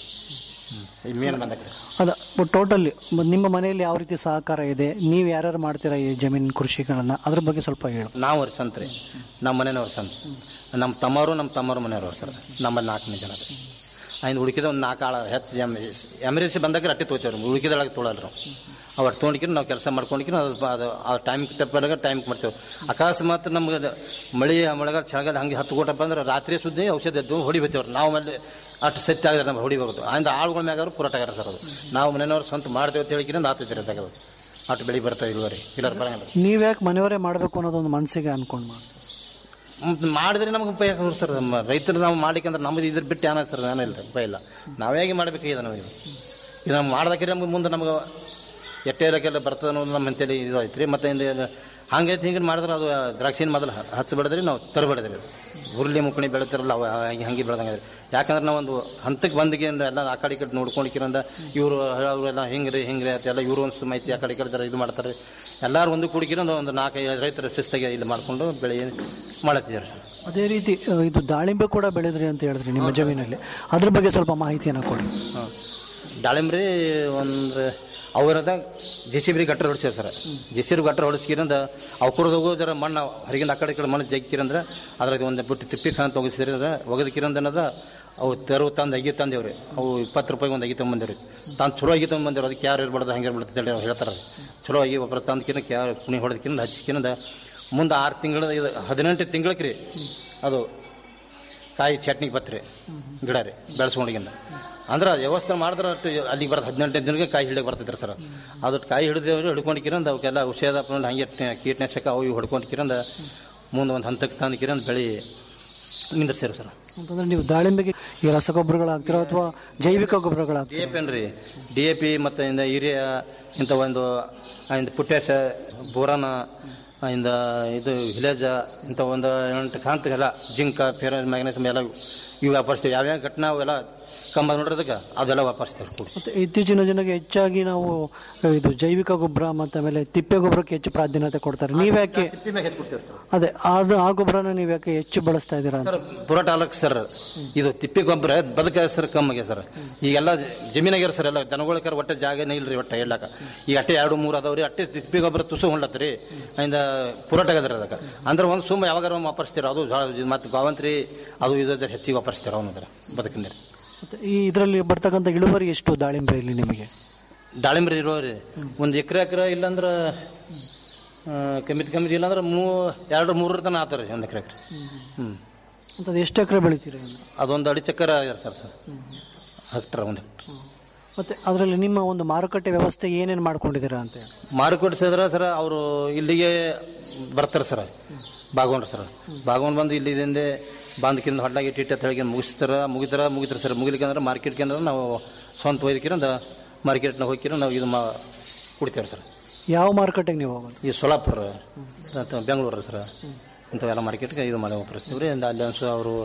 ಈ ಮೇನ್ ಬಂದಕ್ಕೆ ಅದ ಟೋಟಲಿ ನಿಮ್ಮ ಮನೆಯಲ್ಲಿ ಯಾವ ರೀತಿ ಸಹಕಾರ ಇದೆ ನೀವು ಯಾರ್ಯಾರು ಮಾಡ್ತೀರಾ ಈ ಜಮೀನು ಕೃಷಿಗಳನ್ನು ಅದ್ರ ಬಗ್ಗೆ ಸ್ವಲ್ಪ ಹೇಳು ನಾವು ಅವ್ರ ಸಂತ್ರಿ ನಮ್ಮ ಮನೆಯವ್ರ ಸಂತ ನಮ್ಮ ತಮ್ಮವರು ನಮ್ಮ ತಮ್ಮವ್ರ ಮನೆಯವ್ರು ಸರ್ ನಮ್ಮಲ್ಲಿ ನಾಲ್ಕು ಮಂದಿ ಜನ ಐದು ಉಳಿಕಿದ ಒಂದು ನಾಲ್ಕು ಆಳ ಹೆಚ್ಚು ಎಮ್ ಎಮರ್ಜೆನ್ಸಿ ಬಂದಾಗ ರಟ್ಟಿ ತೊಗೋತೇವ್ರಿ ಉಳಿಕಿದೊಳಗೆ ತೊಗೊಳಲ್ಲ ನಾವು ಅವು ಅಟ್ಟು ತೊಗೊಂಡಿಕಿನ ನಾವು ಕೆಲಸ ಮಾಡ್ಕೊಂಡಿಕಿನ ಅದು ಅದು ಆ ಟೈಮ್ ತಪ್ಪಾಗ ಟೈಮ್ ಮಾಡ್ತೇವೆ ಅಕಸ್ಮಾತ್ ನಮ್ಗೆ ಅದು ಮಳೆ ಮಳೆಗಾಲ ಚಳಿಗಾಲ ಹಂಗೆ ಹತ್ತು ಕೊಟ್ಟಪ್ಪ ಅಂದ್ರೆ ರಾತ್ರಿ ಸುದ್ದಿ ಔಷಧ ಎದ್ದು ಹೊಡಿಬೇತೇವ್ರಿ ನಾವು ಮೇಲೆ ಅಷ್ಟು ಸತ್ಯ ಆಗಿದೆ ನಮ್ಗೆ ಹೊಡಿಬೇಕು ಅಂದ ಆಳುಗಳ ಮ್ಯಾಗ ಪುರಾಟಗಾರ ಸರ್ ಅದು ನಾವು ಮನೆಯವ್ರು ಸ್ವಂತ ಮಾಡ್ತೇವೆ ಅಂತ ಹೇಳಿಕಿನ ಆತೈತಿ ರೀ ಅದಾಗ ಅಷ್ಟು ಬೆಳೆ ಬರ್ತಾವೆ ಇಳುವರಿ ಇಲ್ಲರ ಬರಂಗಿಲ್ಲ ನೀವು ಯಾಕೆ ಮನೆಯವರೇ ಮಾಡಬೇಕು ಅನ್ನೋದೊಂದು ಮನಸ್ಸಿಗೆ ಅನ್ಕೊಂಡು ಮಾಡಿ ಮ್- ಮಾಡಿದ್ರೆ ನಮಗೆ ಉಪಯೋಗ ಆಗ್ತದೆ ಸರ್ ನಮ್ಮ ರೈತರು ನಾವು ಮಾಡ್ಲಿಕ್ಕಂದ್ರೆ ನಮ್ಮದು ಇದ್ರ ಬಿಟ್ಟು ಏನ ಸರ್ ಏನಿಲ್ಲ ರೀ ಉಪಾಯ ಇಲ್ಲ ನಾವು ಹೇಗೆ ಮಾಡಬೇಕಾಗಿದೆ ನಮಗೆ ಇದು ನಾವು ಮಾಡ್ದಕ್ಕೆ ನಮ್ಗೆ ಮುಂದೆ ನಮ್ಗೆ ಎಟ್ಟೆ ಇರೋಕ್ಕೆಲ್ಲ ಬರ್ತದೆ ಅನ್ನೋದು ನಮ್ಮ ಅಂತೇಳಿ ಇದು ಐತೆ ರೀ ಮತ್ತು ಇಂದ ಹಂಗೈತೆ ಹಿಂಗೆ ಮಾಡಿದ್ರೆ ಅದು ದ್ರಾಕ್ಷಿನ ಮೊದಲು ಹಚ್ಚಬೇಡ್ರಿ ನಾವು ತರಬೇಡ್ರಿ ಹುರುಳಿ ಮುಕ್ಕಣಿ ಬೆಳಿತಾರಲ್ಲ ಅವು ಹಂಗೆ ಹಂಗೆ ಬೆಳ್ದಂಗೆ ಯಾಕಂದ್ರೆ ನಾವು ಒಂದು ಹಂತಕ್ಕೆ ಬಂದಿಗೆ ಎಲ್ಲ ಆ ಕಡೆ ಈ ಕಡೆ ನೋಡ್ಕೊಂಡಿಕ್ಕಿರಂದ ಇವರು ಅವರೆಲ್ಲ ಹಿಂಗೆ ರೀ ಹಿಂಗೆ ರೀ ಅಂತೆಲ್ಲ ಇವರು ಒಂದು ಮಾಹಿತಿ ಆ ಕಡೆ ಈ ಕಡೆ ಜರ ಇದು ಮಾಡ್ತಾರೆ ಎಲ್ಲರೂ ಒಂದು ಕುಡಿಕಿರಂದ ಒಂದು ನಾಲ್ಕೈದು ರೈತರ ಶಿಸ್ತಾಗಿ ಇಲ್ಲಿ ಮಾಡಿಕೊಂಡು ಬೆಳೆ ಮಾಡತ್ತಿದ್ದಾರೆ ಸರ್ ಅದೇ ರೀತಿ ಅ, ಇದು ದಾಳಿಂಬೆ ಕೂಡ ಬೆಳೆದ್ರಿ ಅಂತ ಹೇಳಿದ್ರಿ ನಿಮ್ಮ ಜಮೀನಲ್ಲಿ ಅದ್ರ ಬಗ್ಗೆ ಸ್ವಲ್ಪ ಮಾಹಿತಿಯನ್ನು ಕೊಡಿ ಹಾಂ ದಾಳಿಂಬ್ರಿ ಒಂದು ಅವರದ ಜೆ ಸಿ ಬಿ ಗಟ್ಟರ ಹೊಡಿಸ್ಯಾರ sir J C B gutter ಹೊಡಿಸ್ಕಿರಂದ ಅವ್ಕುರದಾಗ ಜರ ಮಣ್ಣು ಹೊರಗಿಂದ ಆ ಕಡೆ ಈ ಕಡೆ ಮಣ್ಣು ಜಗ್ಗಿರಂದ್ರೆ ಅದ್ರಾಗ ಒಂದು ಬಿಟ್ಟು ತಿಪ್ಪಿ ಖಾನ ತೊಗಿಸಿದ್ರೆ ಒಗದಕ್ಕಿರಂದ ಅನ್ನೋದ ಅವು ತೆರವು ತಂದು ಅಗಿ ತಂದೇವ್ರಿ ಅವು ಇಪ್ಪತ್ತು ರೂಪಾಯಿಗೆ ಒಂದು ಅಗಿ ತೊಗೊಂಬಂದೇವ್ರಿ ತಂದು ಚಲೋ ಅಗಿ ತೊಗೊಂಬಂದೇವ್ರಿ ಅದಕ್ಕೆ ಯಾರು ಇರ್ಬಾರ್ದು ಹಂಗೆ ಇರ್ಬಾರ್ದು ಅಂತ ಹೇಳಿ ಹೇಳ್ತಾರೆ ಚಲೋ ಅಗಿ ಒಬ್ಬರ ತಂದ್ಕಿನ ಯಾರು ಕುಣಿ ಹೊಡೆದಕ್ಕಿಂದ ಹಚ್ಕಿರಂದ ಮುಂದೆ ಆರು ತಿಂಗಳ ಇದು ಹದಿನೆಂಟು ತಿಂಗಳಕ್ಕೆ ರೀ ಅದು ಕಾಯಿ ಚಟ್ನಿಗೆ ಬತ್ರಿ ಗಿಡ ರೀ ಬೆಳೆಸ್ಕೊಂಡಿಗಿಂದ ಅಂದ್ರೆ ಅದು ವ್ಯವಸ್ಥೆ ಮಾಡಿದ್ರೆ ಅಷ್ಟು ಅಲ್ಲಿಗೆ ಬರೋದು ಹದಿನೆಂಟು ದಿನಕ್ಕೆ ಕಾಯಿ ಹಿಡಿಗೆ ಬರ್ತೈತ್ರಿ ಸರ್ ಅದು ಕಾಯಿ ಹಿಡಿದೇವ್ರಿ ಹಿಡ್ಕೊಂಡಿಕಿರಂದ ಅವಕ್ಕೆಲ್ಲ ಔಷಧ ಹಾಕೊಂಡು ಹಂಗೆ ಟ- ಕೀಟನಾಶಕ ಅವು ಇವು ಹೊಡ್ಕೊಂಡಿಕಿರಂದ ಮುಂದೆ ಒಂದು ಹಂತಕ್ಕೆ ತಂದು ಕಿರಂದ ಬೆಳೆ ನಿಂದಿರ್ಸ್ಯಾರ ಸರ್ ಅಂತಂದ್ರೆ ನೀವು ದಾಳಿಂಬೆಗೆ ಈ ರಸಗೊಬ್ಬರಗಳು ಹಾಕ್ತಿರೋ ಅಥವಾ ಜೈವಿಕ ಗೊಬ್ಬರಗಳು ಡಿ ಎ ಪಿ ಏನ್ರಿ ಡಿ ಎ ಪಿ ಮತ್ತು ಇಂದ ಯೂರಿಯಾ ಇಂಥ ಒಂದು ಇಂದ ಪುಟ್ಯಾಸ ಬೋರಾನ ಇಂದ ಇದು ಹಿಲೇಜ ಇಂಥ ಒಂದು ಎಂಟು ಕಾಂತಗೆಲ್ಲ ಜಿಂಕ ಫೇರ ಮ್ಯಾಗ್ನೆಸಿಯಮ್ ಎಲ್ಲ ಇವು ವ್ಯಾಪಾರಿಸ್ತೀವಿ ಯಾವ್ಯಾವ ಘಟನಾ ಅವೆಲ್ಲ ಕಂಬ ನೋಡಿರೋದಕ್ಕೆ ಅದೆಲ್ಲ ವ್ಯಾಪಾರಿಸ್ತೇವೆ ಕೂಡಿಸಿ ಮತ್ತೆ ಇತ್ತೀಚಿನ ಜನಕ್ಕೆ ಹೆಚ್ಚಾಗಿ ನಾವು ಇದು ಜೈವಿಕ ಗೊಬ್ಬರ ಮತ್ತೆ ಆಮೇಲೆ ತಿಪ್ಪೆ ಗೊಬ್ಬರಕ್ಕೆ ಹೆಚ್ಚು ಪ್ರಾಧಾನ್ಯತೆ ಕೊಡ್ತಾರೆ ನೀವ್ಯಾಕೆ ತಿಪ್ಪಿ ಮ್ಯಾಗ ಹೆಚ್ಚು ಕೊಡ್ತೇವೆ ಸರ್ ಅದೇ ಅದು ಆ ಗೊಬ್ಬರನ ನೀವು ಯಾಕೆ ಹೆಚ್ಚು ಬಳಸ್ತಾ ಇದ್ದೀರಾ ಅಂತ ಪುರಾಟ ಅಲಕ್ ಸರ್ ಇದು ತಿಪ್ಪಿ ಗೊಬ್ಬರ ಬದುಕ ಸರ್ ಕಮ್ಮಗೆ ಸರ್ ಈಗೆಲ್ಲ ಜಮೀನಾಗ್ಯಾರ ಸರ್ ಎಲ್ಲ ದನಗಳಿಗಾರ ಒಟ್ಟೆ ಜಾಗನೇ ಇಲ್ರಿ ಒಟ್ಟೆ ಹೇಳಕ ಈಗ ಅಟ್ಟೆ ಎರಡು ಮೂರು ಅದಾವ್ರಿ ಅಟ್ಟೆ ತಿಪ್ಪಿ ಗೊಬ್ಬರ ತುಸು ಹೊಂಡ್ಲತ್ರಿ ಇಂದ ಪುರಾಟ ಆಗದ್ರಿ ಅದಕ್ಕೆ ಅಂದ್ರೆ ಒಂದು ಸುಮ್ಮ ಯಾವಾಗಾರ ಒಮ್ಮೆ ವಾಪರಿಸ್ತೀರ ಅದು ಮತ್ತು ಗಾವಂತ್ರಿ ಅದು ಇದು ಅದ್ರ ಹೆಚ್ಚಿಗೆ ವಾಪರಿಸ್ತೀರ ಅವನದ್ರ ಬದುಕಿನ ಮತ್ತೆ ಈ ಇದರಲ್ಲಿ ಬರ್ತಕ್ಕಂಥ ಇಳುವರಿ ಎಷ್ಟು ದಾಳಿಂಬೆಯಲ್ಲಿ ನಿಮಗೆ ದಾಳಿಂಬ್ರಿ ಇರೋರಿ ಒಂದು ಎಕರೆ ಎಕರೆ ಇಲ್ಲಾಂದ್ರೆ ಕಮ್ಮಿತ್ ಕಮ್ಮಿ ಇಲ್ಲಾಂದ್ರೆ ಮೂ ಎರಡು ಮೂರರ ತನಕ ಆತಾರೆ ಒಂದು ಎಕರೆ ಎಕರೆ ಹ್ಞೂ ಮತ್ತೆ ಅದು ಎಷ್ಟು ಎಕರೆ ಬೆಳಿತೀರಿ ಅದೊಂದು ಅಡಿ ಚಕ್ಕರ ಸರ್ ಸರ್ ಹೆಕ್ಟರ್ ಒಂದು ಹೆಕ್ಟರ್ ಮತ್ತೆ ಅದರಲ್ಲಿ ನಿಮ್ಮ ಒಂದು ಮಾರುಕಟ್ಟೆ ವ್ಯವಸ್ಥೆ ಏನೇನು ಮಾಡ್ಕೊಂಡಿದ್ದೀರಾ ಅಂತ ಹೇಳಿ ಮಾರುಕಟ್ಟೆ ಸರ್ ಅವರು ಇಲ್ಲಿಗೆ ಬರ್ತಾರೆ ಸರ್ ಬಾಗವಂಡ್ರು ಸರ್ ಬಾಗವಂಡ್ ಬಂದು ಇಲ್ಲಿಂದ ಬಾಂಧಕಿಂದ ಹೊಡ್ಲಾಗಿ ಇಟ್ಟಿಟ್ಟ ತೆಳಗೆ ಮುಗಿಸ್ತಾರ ಮುಗಿತಾರ ಮುಗಿತಾರೆ ಸರ್ ಮುಗಿಲಿಕ್ಕೆ ಅಂದ್ರೆ ಮಾರ್ಕೆಟ್ಗೆ ಅಂದ್ರೆ ನಾವು ಸ್ವಂತ ಒಯ್ದಕ್ಕಿರಂದ ಮಾರ್ಕೆಟ್ನಾಗ ಹೋಗಿರ ನಾವು ಇದು ಮಾ ಕುಡಿತೇವೆ ಸರ್ ಯಾವ ಮಾರುಕಟ್ಟೆಗೆ ನೀವು ಹೋಗೋದು ಈ ಸೊಲಾಪುರ ಮತ್ತು ಬೆಂಗಳೂರು ಸರ್ ಇಂಥವೆಲ್ಲ ಮಾರ್ಕೆಟ್ಗೆ ಇದು ಮಾಡಿ ವಾಪರಿಸ್ತೀವಿ ರೀ ಇಂದ ಅಲ್ಲಿ ಅನ್ಸು ಅವರು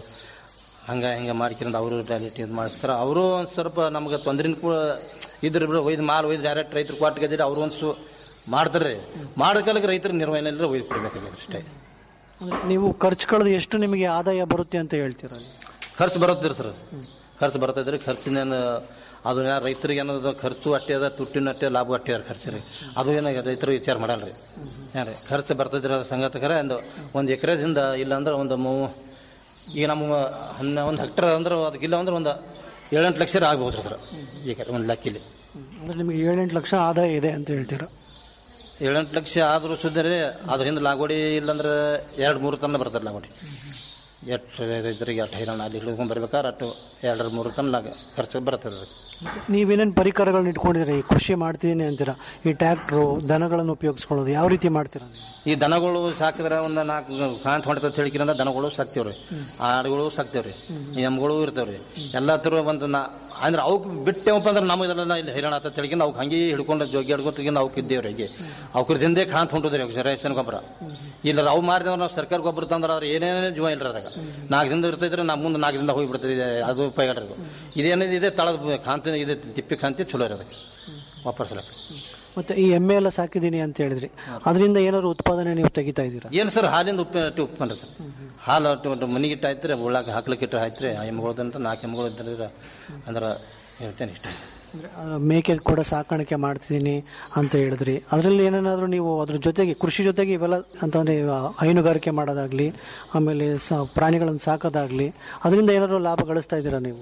ಹಂಗೆ ಹಿಂಗೆ ಮಾಡ್ಕಿರಂದ ಅವರು ಟಾಯ್ಲೆಟ್ ಇದು ಮಾಡಿಸ್ತಾರೆ ಅವರು ಒಂದು ಸ್ವಲ್ಪ ನಮ್ಗೆ ತೊಂದ್ರೆ ಕೂಡ ಇದ್ರ ಬಿಡು ಒಯ್ದು ಮಾಲ್ ಒಯ್ದು ಡೈರೆಕ್ಟ್ ರೈತರು ಕೊಟ್ಟು ಗದಿರಿ ಅವರು ಒಂದು ಸು ಮಾಡ್ತಾರೆ ಮಾಡೋ ಕಾಲಕ್ಕೆ ರೈತರ ನಿರ್ವಹಣೆ ಎಲ್ಲ ಒಯ್ದು ಕೊಡ್ಬೇಕಾಗಿದೆ ಅಷ್ಟೇ ಅಂದ್ರೆ ನೀವು ಖರ್ಚು ಕಳೆದು ಎಷ್ಟು ನಿಮಗೆ ಆದಾಯ ಬರುತ್ತೆ ಅಂತ ಹೇಳ್ತೀರಾ ಖರ್ಚು ಬರುತ್ತೆ ಸರ್ ಖರ್ಚು ಬರ್ತೈತೆ ಖರ್ಚಿನ ಅದು ಯಾ ರೈತರಿಗೆ ಏನದ ಖರ್ಚು ಅಟ್ಟೆ ಅದ ತುಟ್ಟಿನ ಅಟ್ಟೆ ಲಾಭ ಅಟ್ಟೆ ಅದ ಖರ್ಚು ರೀ ಅದು ಏನಾಗ ರೈತರು ವಿಚಾರ ಮಾಡಲ್ಲ ರೀ ಹಾಂ ರೀ ಖರ್ಚು ಬರ್ತೈತ್ರಿ ಅದು ಸಂಗತಕರ ಒಂದು ಒಂದು ಎಕರೆದಿಂದ ಇಲ್ಲಾಂದ್ರೆ ಒಂದು ಮೂ ಈಗ ನಮ್ಮ ಹನ್ನ ಒಂದು ಹೆಕ್ಟರ್ ಅಂದ್ರೆ ಅದಕ್ಕಿಲ್ಲ ಅಂದ್ರೆ ಒಂದು ಏಳೆಂಟು ಲಕ್ಷ ಆಗ್ಬೋದು ರೀ ಸರ್ ಈಗ ಒಂದು ಲೆಕ್ಕಿಲಿ ಅಂದ್ರೆ ನಿಮಗೆ ಏಳೆಂಟು ಲಕ್ಷ ಆದಾಯ ಇದೆ ಅಂತ ಹೇಳ್ತೀರಾ ಏಳೆಂಟು ಲಕ್ಷ ಆದರೂ ಸುದ್ದಿ ರೀ ಅದರಿಂದ ಲಾಗೋಡಿ ಇಲ್ಲಾಂದ್ರೆ ಎರಡು ಮೂರು ತನ ಬರ್ತದೆ ಲಾಗೋಡಿ ಎಷ್ಟು ರೈತರಿಗೆ ಅಷ್ಟು ಹೈರಾಣ ಅಲ್ಲಿ ಹಿಡ್ಕೊಂಡು ಬರ್ಬೇಕಾದ್ರೆ ಅಷ್ಟು ಎರಡು ಮೂರು ತನ ಲಾಗ ಖರ್ಚು ಬರ್ತದೆ ಅದಕ್ಕೆ ನೀವೇನೇನು ಪರಿಕರಗಳನ್ನ ಇಟ್ಕೊಂಡಿದ್ದೀರಾ ಈ ಕೃಷಿ ಮಾಡ್ತಿದ್ದೀನಿ ಅಂತೀರಾ ಈ ಟ್ರ್ಯಾಕ್ಟ್ರು ದನಗಳನ್ನು ಉಪಯೋಗಿಸ್ಕೊಳ್ಳೋದು ಯಾವ ರೀತಿ ಮಾಡ್ತೀರಾ ನೀವು? ಈ ದನಗಳು ಸಾಕಿದ್ರೆ ಒಂದು ನಾಲ್ಕು ಕಾಂತ ಹೊಂಟದ ಹೇಳಿಕಿರಂದ ದನಗಳು ಸಾಕ್ತೇವ್ರಿ ಆಡುಗಳು ಸಾಕ್ತೇವ್ರಿ ಎಮ್ಗಳು ಇರ್ತಾವ್ರಿ ಎಲ್ಲ ಥರ ಒಂದು ನಾ ಅಂದ್ರೆ ಅವಕ್ಕೆ ಬಿಟ್ಟೆವಪ್ಪ ಅಂದ್ರೆ ನಮಗೆಲ್ಲ ಇಲ್ಲಿ ಹೈರಾಣ ಆತ ತಿಳಿಕೊಂಡು ಅವ್ಕೆ ಹಂಗೆ ಹಿಡ್ಕೊಂಡು ಜೋಗಿ ಹಿಡ್ಕೊಂಡು ಅವಕ್ಕೆ ಇದ್ದೇವ್ರಿ ಹೀಗೆ ಅವ್ರದಿಂದೇ ಕಾಂತ ಹೊಂಟದ್ರಿ ಅವ್ಕೆ ರೇಷನ್ ಗೊಬ್ಬರ ಇಲ್ಲ ಅವು ಮಾರಿದವ್ರು ನಾವು ಸರ್ಕಾರ ಗೊಬ್ಬರ ತಂದ್ರೆ ಅವ್ರು ಏನೇನೇ ಜೀವ ಇಲ್ರಿ ಅದಾಗ ನಾಲ್ಕು ದಿನದ ಇರ್ತೈತ್ರಿ ನಾ ಮುಂದೆ ನಾಲ್ಕು ದಿನದ ಹೋಗಿ ಬಿಡ್ತದೆ ಅದು ಉಪಯೋಗ ರೀ ಅದು ಇದೇನಿದೆ ಇದೆ ತಳದ ಕಾಂತಿ ಇದೆ ತಿಪ್ಪಿ ಕಾಂತಿ ಚಲೋ ರೀ ಅದಕ್ಕೆ ವಾಪರ್ಸ್ಲಕ್ಕೆ ಮತ್ತೆ ಈ ಎಮ್ಮೆ ಎಲ್ಲ ಸಾಕಿದ್ದೀನಿ ಅಂತ ಹೇಳಿದ್ರಿ ಅದರಿಂದ ಏನಾದ್ರು ಉತ್ಪಾದನೆ ನೀವು ತೆಗಿತಾ ಇದ್ದೀರಾ ಏನು ಸರ್ ಹಾಲಿಂದ ಉಪ್ಪ ಅಟ್ಟಿ ಉಪ್ಕೊಂಡ್ರಿ ಸರ್ ಹಾಲು ಅಟ್ಟು ಒಂದು ಮನೆಗಿಟ್ಟು ಆಯ್ತು ರೀ ಉಳ್ಳಾಕ ಹಾಕ್ಲಿಕ್ಕೆ ಇಟ್ಟು ಆಯ್ತು ರೀ ಆ ಎಮ್ಮೆಗಳದಂತ ನಾಲ್ಕು ಎಮ್ಮೆಗಳು ಇದ್ದರೆ ಅಂದ್ರೆ ಹೇಳ್ತೇನೆ ಇಷ್ಟ ಅಂದ್ರೆ, ಆ, ಮೇಕೆ ಕೂಡ ಸಾಕಾಣಿಕೆ ಮಾಡ್ತಿದ್ದೀನಿ ಅಂತ ಹೇಳಿದ್ರಿ ಅದರಲ್ಲಿ ಏನೇನಾದರೂ ನೀವು ಅದ್ರ ಜೊತೆಗೆ ಕೃಷಿ ಜೊತೆಗೆ ಇವೆಲ್ಲ ಅಂತಂದರೆ ಹೈನುಗಾರಿಕೆ ಮಾಡೋದಾಗ್ಲಿ ಆಮೇಲೆ ಸ ಪ್ರಾಣಿಗಳನ್ನು ಸಾಕೋದಾಗ್ಲಿ ಅದರಿಂದ ಏನಾದರೂ ಲಾಭ ಗಳಿಸ್ತಾ ಇದ್ದೀರಾ ನೀವು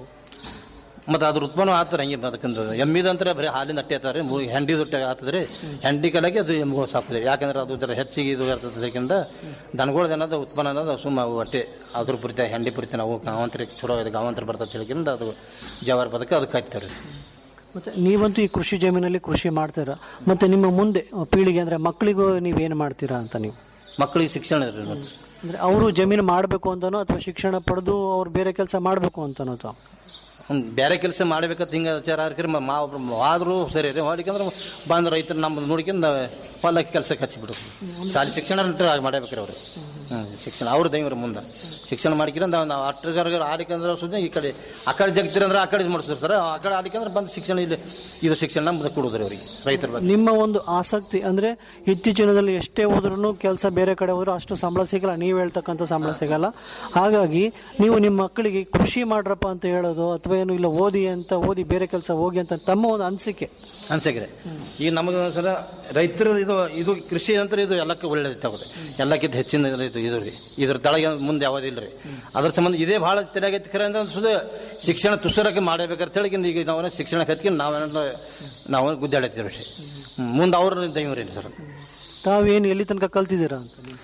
ಮತ್ತು ಅದ್ರ ಉತ್ಪನ್ನ ಆತಾರೆ ಹಂಗೆ ಬದಕಂದ್ರೆ ಎಮ್ಮಿದಂದ್ರೆ ಬರೀ ಹಾಲಿನ ಅಟ್ಟೆ ಆತಾರೆ ಹೆಂಡಿ ಹೊಟ್ಟೆ ಆಗ್ತದ್ರಿ ಹೆಂಡಿ ಕಲೆಗೆ ಅದು ಎಮ್ಮೆಗಳು ಸಾಕ್ತದೆ ಯಾಕಂದ್ರೆ ಅದು ಜರ ಹೆಚ್ಚಿಗೆ ಇದು ಇರ್ತದೆ ಅದಕ್ಕಿಂತ ದನಗಳದ್ದು ಅನ್ನೋದು ಉತ್ಪನ್ನ ಅನ್ನೋದು ಸುಮ್ಮ ಅವು ಅಟ್ಟೆ ಅದ್ರ ಪುರಿತ ಹೆಂಡಿ ಪುರಿತ ನಾವು ಗಾವಂತರಿಗೆ ಚಲೋ ಇದೆ ಗಾವಂತರ ಬರ್ತದೆ ಹೇಳಿಕಿಂದ ಅದು ಜವಾರಿ ಬದಕ ಅದಕ್ಕೆ ಹಾಕ್ತಾರೆ ಮತ್ತು ನೀವಂತೂ ಈ ಕೃಷಿ ಜಮೀನಲ್ಲಿ ಕೃಷಿ ಮಾಡ್ತೀರಾ ಮತ್ತು ನಿಮ್ಮ ಮುಂದೆ ಪೀಳಿಗೆ ಅಂದರೆ ಮಕ್ಕಳಿಗೂ ನೀವೇನು ಮಾಡ್ತೀರಾ ಅಂತ ನೀವು ಮಕ್ಕಳಿಗೆ ಶಿಕ್ಷಣ ಇರಲಿ ಮತ್ತು ಅಂದರೆ ಅವರು ಜಮೀನು ಮಾಡಬೇಕು ಅಂತನೋ ಅಥವಾ ಶಿಕ್ಷಣ ಪಡೆದು ಅವ್ರು ಬೇರೆ ಕೆಲಸ ಮಾಡಬೇಕು ಅಂತನೋ ಅಥವಾ ಒಂದು ಬೇರೆ ಕೆಲಸ ಮಾಡ್ಬೇಕಂತ ಹಿಂಗೆ ವಿಚಾರ ಆರ್ಕ್ರಿ ಮಾ ಆದರೂ ಸರಿ ರೀ ಮಾಡಿಕಂದ್ರೆ ಬಂದು ರೈತರು ನಮ್ಮದು ನೋಡ್ಕೊಂಡು ಹೊಲಕ್ಕೆ ಕೆಲಸಕ್ಕೆ ಹಚ್ಚಿಬಿಡು ಶಾಲೆ ಶಿಕ್ಷಣ ಮಾಡಬೇಕ್ರಿ ಅವರು ಹ್ಞೂ ಶಿಕ್ಷಣ ಅವ್ರ ದೈವ್ರ ಮುಂದೆ ಶಿಕ್ಷಣ ಮಾಡ್ಕಿರಂದ ನಾವು ಅಟ್ಟಗಾರ ಆಲಿಕಂದ್ರೆ ಸುದ್ದಿ ಈ ಕಡೆ ಆ ಕಡೆ ಜಗ್ತಿರಂದ್ರೆ ಆ ಕಡೆ ಮಾಡಿಸ್ತಾರೆ ಸರ್ ಆ ಕಡೆ ಆಲಿಕಂದ್ರೆ ಬಂದು ಶಿಕ್ಷಣ ಇಲ್ಲಿ ಇದು ಶಿಕ್ಷಣ ನಮ್ದು ಕೊಡೋದ್ರಿ ಅವ್ರಿಗೆ ರೈತರ ಬಗ್ಗೆ ನಿಮ್ಮ ಒಂದು ಆಸಕ್ತಿ ಅಂದರೆ ಇತ್ತೀಚಿನದಲ್ಲಿ ಎಷ್ಟೇ ಹೋದ್ರೂ ಕೆಲಸ ಬೇರೆ ಕಡೆ ಹೋದ್ರೂ ಅಷ್ಟು ಸಂಬಳ ಸಿಗಲ್ಲ ನೀವು ಹೇಳ್ತಕ್ಕಂಥ ಸಂಬಳ ಸಿಗಲ್ಲ ಹಾಗಾಗಿ ನೀವು ನಿಮ್ಮ ಮಕ್ಕಳಿಗೆ ಕೃಷಿ ಮಾಡ್ರಪ್ಪ ಅಂತ ಹೇಳೋದು ಅಥವಾ ಏನು ಇಲ್ಲ ಓದಿ ಅಂತ ಓದಿ ಬೇರೆ ಕೆಲಸ ಹೋಗಿ ಅಂತ ತಮ್ಮ ಒಂದು ಅನಿಸಿಕೆ ಅನ್ಸಕ್ರೆ ಈಗ ನಮಗೆ ಸರ ರೈತರ ಇದು ಇದು ಕೃಷಿ ಅಂತ ಇದು ಎಲ್ಲಕ್ಕೆ ಒಳ್ಳೇದಾಗುತ್ತೆ ಎಲ್ಲಕ್ಕಿಂತ ಹೆಚ್ಚಿನ ಇದು ಇದು ರೀ ಇದ್ರ ತಳಗೆ ಮುಂದೆ ಯಾವುದಿಲ್ಲ ರೀ ಅದ್ರ ಸಂಬಂಧ ಇದೇ ಭಾಳ ತಲೆಯಾಗೈತಿ ಖರೆ ಅಂದ್ರೆ ಸುದ ಶಿಕ್ಷಣ ತುಸರಕ್ಕೆ ಮಾಡಬೇಕಂತ ಹೇಳಿ ಈಗ ನಾವು ಶಿಕ್ಷಣ ಕತ್ಕೊಂಡು ನಾವೇನ ನಾವು ಗುದ್ದಾಡತ್ತೀವಿ ರೀ ಮುಂದೆ ಅವ್ರ ದೈವ್ರಿ ಸರ್ ತಾವೇನು ಎಲ್ಲಿ ತನಕ ಕಲ್ತಿದ್ದೀರಾ ಅಂತ ನೀವು?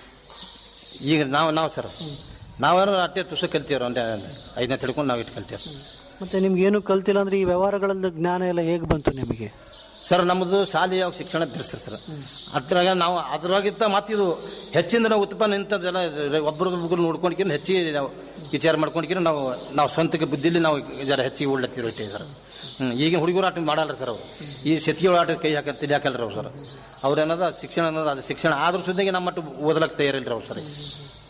ಈಗ ನಾವು ನಾವು ಸರ್ ನಾವೇನಾರು ಅಟ್ಟೆ ತುಸ ಕಲ್ತೀವ್ರಿ ಒಂದೇ ಐದನೇ ತಿಳ್ಕೊಂಡು ನಾವು ಇಟ್ಟು ಕಲ್ತೀವಿ ಮತ್ತೆ ನಿಮ್ಗೆ ಏನು ಕಲ್ತಿಲ್ಲ ಅಂದ್ರೆ ಈ ವ್ಯವಹಾರಗಳಲ್ಲಿ ಜ್ಞಾನ ಎಲ್ಲ ಹೇಗೆ ಬಂತು ನಿಮಗೆ ಸರ್ ನಮ್ಮದು ಶಾಲೆ ಯಾವ ಶಿಕ್ಷಣ ಬಿಡಿಸ್ತಾರೆ ಸರ್ ಅದ್ರಾಗ ನಾವು ಅದ್ರಾಗಿಂತ ಮತ್ತಿದು ಹೆಚ್ಚಿನ ನಾವು ಉತ್ಪನ್ನ ಇಂಥದ್ದೆಲ್ಲ ಒಬ್ಬರೊಬ್ಬರು ನೋಡ್ಕೊಂಡ್ಕೊಂಡು ಹೆಚ್ಚಿಗೆ ನಾವು ವಿಚಾರ ಮಾಡ್ಕೊಂಡ್ಕೊಂಡು ನಾವು ನಾವು ಸ್ವಂತಕ್ಕೆ ಬುದ್ಧಿಲಿ ನಾವು ಜರ ಹೆಚ್ಚಿಗೆ ಉಳ್ಳತ್ತೀವಿ ಇಟ್ಟೆ ಸರ್ ಹ್ಞೂ ಈಗಿನ ಹುಡುಗರು ಆಟ ಮಾಡಲ್ಲ ಸರ್ ಅವರು ಈ ಸತಿಗಳು ಆಟ ಕೈ ಹಾಕ ತಿಳಿಯಾಕಲ್ರಿ ಅವ್ರು ಸರ್ ಅವ್ರು ಏನದ ಶಿಕ್ಷಣ ಅನ್ನೋದು ಅದು ಶಿಕ್ಷಣ ಆದ್ರೂ ಸುದ್ದಿಗೆ ನಮ್ಮ ಮಟ್ಟ ಓದಲಕ್ಕೆ ತಯಾರಿಲ್ರಿ ಅವ್ರು ಸರ್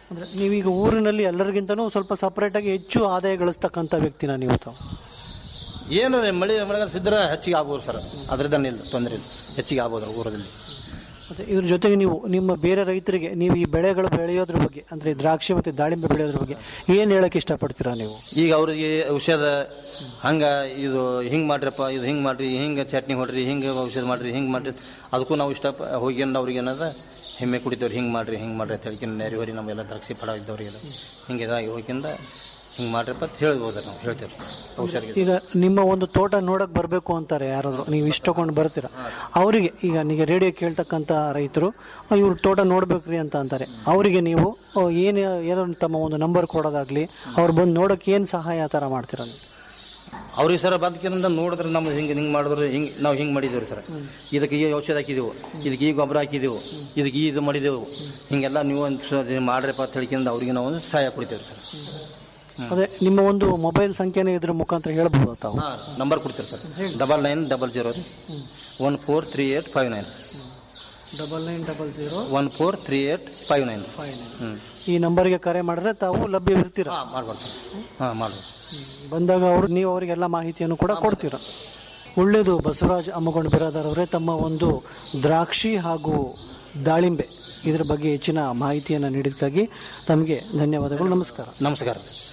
ಅಂದ್ರೆ ನೀವೀಗ ಊರಿನಲ್ಲಿ ಎಲ್ಲರಿಗಿಂತನೂ ಸ್ವಲ್ಪ ಸಪರೇಟಾಗಿ ಹೆಚ್ಚು ಆದಾಯ ಗಳಿಸ್ತಕ್ಕಂಥ ವ್ಯಕ್ತಿನ ನೀವು ತಾವು ಏನು ಮಳೆ ಮಳೆಗಾಲ ಸಿದ್ದರೆ ಹೆಚ್ಚಿಗೆ ಆಗ್ಬೋದು ಸರ್ ಅದರಿಂದ ಇಲ್ಲ ತೊಂದರೆ ಇಲ್ಲ ಹೆಚ್ಚಿಗೆ ಆಗ್ಬೋದು ಊರಲ್ಲಿ ಮತ್ತೆ ಇದ್ರ ಜೊತೆಗೆ ನೀವು ನಿಮ್ಮ ಬೇರೆ ರೈತರಿಗೆ ನೀವು ಈ ಬೆಳೆಗಳು ಬೆಳೆಯೋದ್ರ ಬಗ್ಗೆ ಅಂದರೆ ದ್ರಾಕ್ಷಿ ಮತ್ತು ದಾಳಿಂಬೆ ಬೆಳೆಯೋದ್ರ ಬಗ್ಗೆ ಏನು ಹೇಳಕ್ಕೆ ಇಷ್ಟಪಡ್ತೀರಾ ನೀವು ಈಗ ಅವ್ರಿಗೆ ಔಷಧ ಹಂಗ ಇದು ಹಿಂಗೆ ಮಾಡ್ರಪ್ಪ ಇದು ಹಿಂಗೆ ಮಾಡ್ರಿ ಹಿಂಗೆ ಚಟ್ನಿ ಹೊಡ್ರಿ ಹಿಂಗೆ ಔಷಧ ಮಾಡ್ರಿ ಹಿಂಗೆ ಮಾಡ್ರಿ ಅದಕ್ಕೂ ನಾವು ಇಷ್ಟ ಹೋಗಿ ಅವ್ರಿಗೆ ಏನದ ಹೆಮ್ಮೆ ಕುಡಿತವ್ರು ಹಿಂಗೆ ಮಾಡ್ರಿ ಹಿಂಗೆ ಮಾಡ್ರಿ ಅಂತ ಹೇಳ್ಕೊಂಡು ನೆರೆಹೊರಿ ನಮ್ಮೆಲ್ಲ ದ್ರಾಕ್ಷಿ ಫಲ ಇದ್ದವ್ರಿಗೆಲ್ಲ ಹಿಂಗೆ ಇದಾಗಿ ಹೋಗಿಂದ ಹಿಂಗೆ ಮಾಡ್ರಪ್ಪ ಅಂತ ಹೇಳ್ಬೋದು ನಾವು ಹೇಳ್ತೇವೆ ಔಷಧಿಗೆ ಈಗ ನಿಮ್ಮ ಒಂದು ತೋಟ ನೋಡಕ್ ಬರಬೇಕು ಅಂತಾರೆ ಯಾರಾದರೂ ನೀವು ಇಷ್ಟ ತಗೊಂಡು ಬರ್ತೀರಾ ಅವರಿಗೆ ಈಗ ನೀವು ರೇಡಿಯೋ ಕೇಳ್ತಕ್ಕಂಥ ರೈತರು ಇವ್ರ ತೋಟ ನೋಡ್ಬೇಕ್ರಿ ಅಂತ ಅಂತಾರೆ ಅವರಿಗೆ ನೀವು ಆ, ಏನು ಏನೋ ತಮ್ಮ ಒಂದು ನಂಬರ್ ಕೊಡೋದಾಗ್ಲಿ ಅವ್ರು ಬಂದು ನೋಡೋಕೆ ಏನು ಸಹಾಯ ಆ ಥರ ಮಾಡ್ತೀರಾ ನೀವು ಅವ್ರಿಗೆ ಸರ್ ಬದುಕಿನಿಂದ ನೋಡಿದ್ರೆ ನಮ್ದು ಹಿಂಗೆ ಹಿಂಗೆ ಮಾಡಿದ್ರೆ ಹಿಂಗೆ ನಾವು ಹಿಂಗೆ ಮಾಡಿದ್ದೇವೆ ಸರ್ ಇದಕ್ಕೆ ಈ ಔಷಧ ಹಾಕಿದೆವು ಇದಕ್ಕೆ ಈ ಗೊಬ್ಬರ ಹಾಕಿದೆವು ಇದಕ್ಕೆ ಈ ಇದು ಮಾಡಿದೆವು ಹಿಂಗೆಲ್ಲ ನೀವು ಒಂದು ಸರಿ ಮಾಡ್ರಪ್ಪ ಅಂತ ಹೇಳ್ಕೊಂಡು ಅವ್ರಿಗೆ ನಾವು ಒಂದು ಸಹಾಯ ಕೊಡ್ತೇವೆ ಸರ್ ಅದೇ ನಿಮ್ಮ ಒಂದು ಮೊಬೈಲ್ ಸಂಖ್ಯೆನೇ ಇದ್ರ ಮುಖಾಂತರ ಹೇಳ್ಬೋದು ತಾವು ಹಾಂ ನಂಬರ್ ಕೊಡ್ತೀರಿ sir double nine double zero ರೀ one four three eight five nine double nine double zero one four three eight five nine five nine ಹ್ಞೂ ಈ ನಂಬರ್ಗೆ ಕರೆ ಮಾಡಿದ್ರೆ ತಾವು ಲಭ್ಯವಿರ್ತೀರಾ ಮಾಡ್ಬೋದು ಸರ್ ಹಾಂ ಮಾಡ್ಬೋದು ಬಂದಾಗ ಅವರು ನೀವು ಅವರಿಗೆಲ್ಲ ಮಾಹಿತಿಯನ್ನು ಕೂಡ ಕೊಡ್ತೀರಾ ಒಳ್ಳೆಯದು ಬಸವರಾಜ್ ಅಮ್ಮಗೊಂಡು ಬಿರಾದರ್ ಅವರೇ ತಮ್ಮ ಒಂದು ದ್ರಾಕ್ಷಿ ಹಾಗೂ ದಾಳಿಂಬೆ ಇದರ ಬಗ್ಗೆ ಹೆಚ್ಚಿನ ಮಾಹಿತಿಯನ್ನು ನೀಡಿದ್ದಕ್ಕಾಗಿ ತಮಗೆ ಧನ್ಯವಾದಗಳು ನಮಸ್ಕಾರ ನಮಸ್ಕಾರ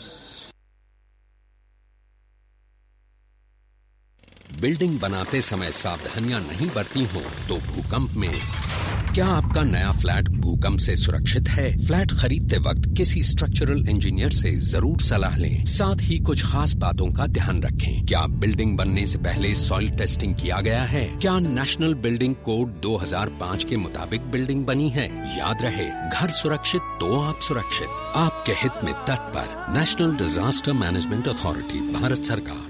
बिल्डिंग बनाते समय सावधानियां नहीं बरती हो तो भूकंप में क्या आपका नया फ्लैट भूकंप से सुरक्षित है फ्लैट खरीदते वक्त किसी स्ट्रक्चरल इंजीनियर से जरूर सलाह लें साथ ही कुछ खास बातों का ध्यान रखें क्या बिल्डिंग बनने से पहले सॉइल टेस्टिंग किया गया है क्या नेशनल बिल्डिंग कोड 2005 के मुताबिक बिल्डिंग बनी है याद रहे घर सुरक्षित तो आप सुरक्षित आपके हित में तत्पर National Disaster Management Authority Bharat सरकार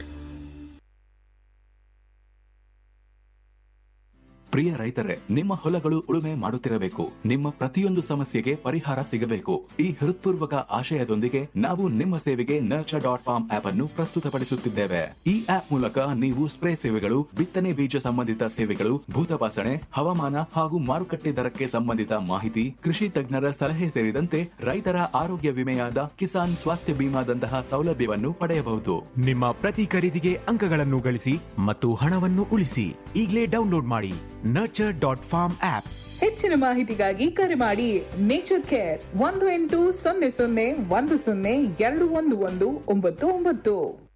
ಪ್ರಿಯ ರೈತರೇ ನಿಮ್ಮ ಹೊಲಗಳು ಉಳುಮೆ ಮಾಡುತ್ತಿರಬೇಕು ನಿಮ್ಮ ಪ್ರತಿಯೊಂದು ಸಮಸ್ಯೆಗೆ ಪರಿಹಾರ ಸಿಗಬೇಕು ಈ ಹೃತ್ಪೂರ್ವಕ ಆಶಯದೊಂದಿಗೆ ನಾವು ನಿಮ್ಮ ಸೇವೆಗೆ ನರ್ಚರ್ ಡಾಟ್ ಫಾರ್ಮ್ ಆಪ್ ಅನ್ನು ಪ್ರಸ್ತುತಪಡಿಸುತ್ತಿದ್ದೇವೆ ಈ ಆಪ್ ಮೂಲಕ ನೀವು ಸ್ಪ್ರೇ ಸೇವೆಗಳು ಬಿತ್ತನೆ ಬೀಜ ಸಂಬಂಧಿತ ಸೇವೆಗಳು ಭೂತಪಾಸಣೆ ಹವಾಮಾನ ಹಾಗೂ ಮಾರುಕಟ್ಟೆ ದರಕ್ಕೆ ಸಂಬಂಧಿತ ಮಾಹಿತಿ ಕೃಷಿ ತಜ್ಞರ ಸಲಹೆ ಸೇರಿದಂತೆ ರೈತರ ಆರೋಗ್ಯ ವಿಮೆಯಾದ ಕಿಸಾನ್ ಸ್ವಾಸ್ಥ್ಯ ಬಿಮಾದಂತಹ ಸೌಲಭ್ಯವನ್ನು ಪಡೆಯಬಹುದು ನಿಮ್ಮ ಪ್ರತಿ ಖರೀದಿಗೆ ಅಂಕಗಳನ್ನು ಗಳಿಸಿ ಮತ್ತು ಹಣವನ್ನು ಉಳಿಸಿ ಈಗಲೇ ಡೌನ್ಲೋಡ್ ಮಾಡಿ ನರ್ಚರ್ ಡಾಟ್ ಫಾರ್ಮ್ ಆಪ್ ಹೆಚ್ಚಿನ ಮಾಹಿತಿಗಾಗಿ ಕರೆ ಮಾಡಿ ನೇಚರ್ ಕೇರ್ ಒಂದು ಎಂಟು ಸೊನ್ನೆ ಸೊನ್ನೆ ಒಂದು ಸೊನ್ನೆ ಎರಡು ಒಂದು ಒಂದು ಒಂಬತ್ತು ಒಂಬತ್ತು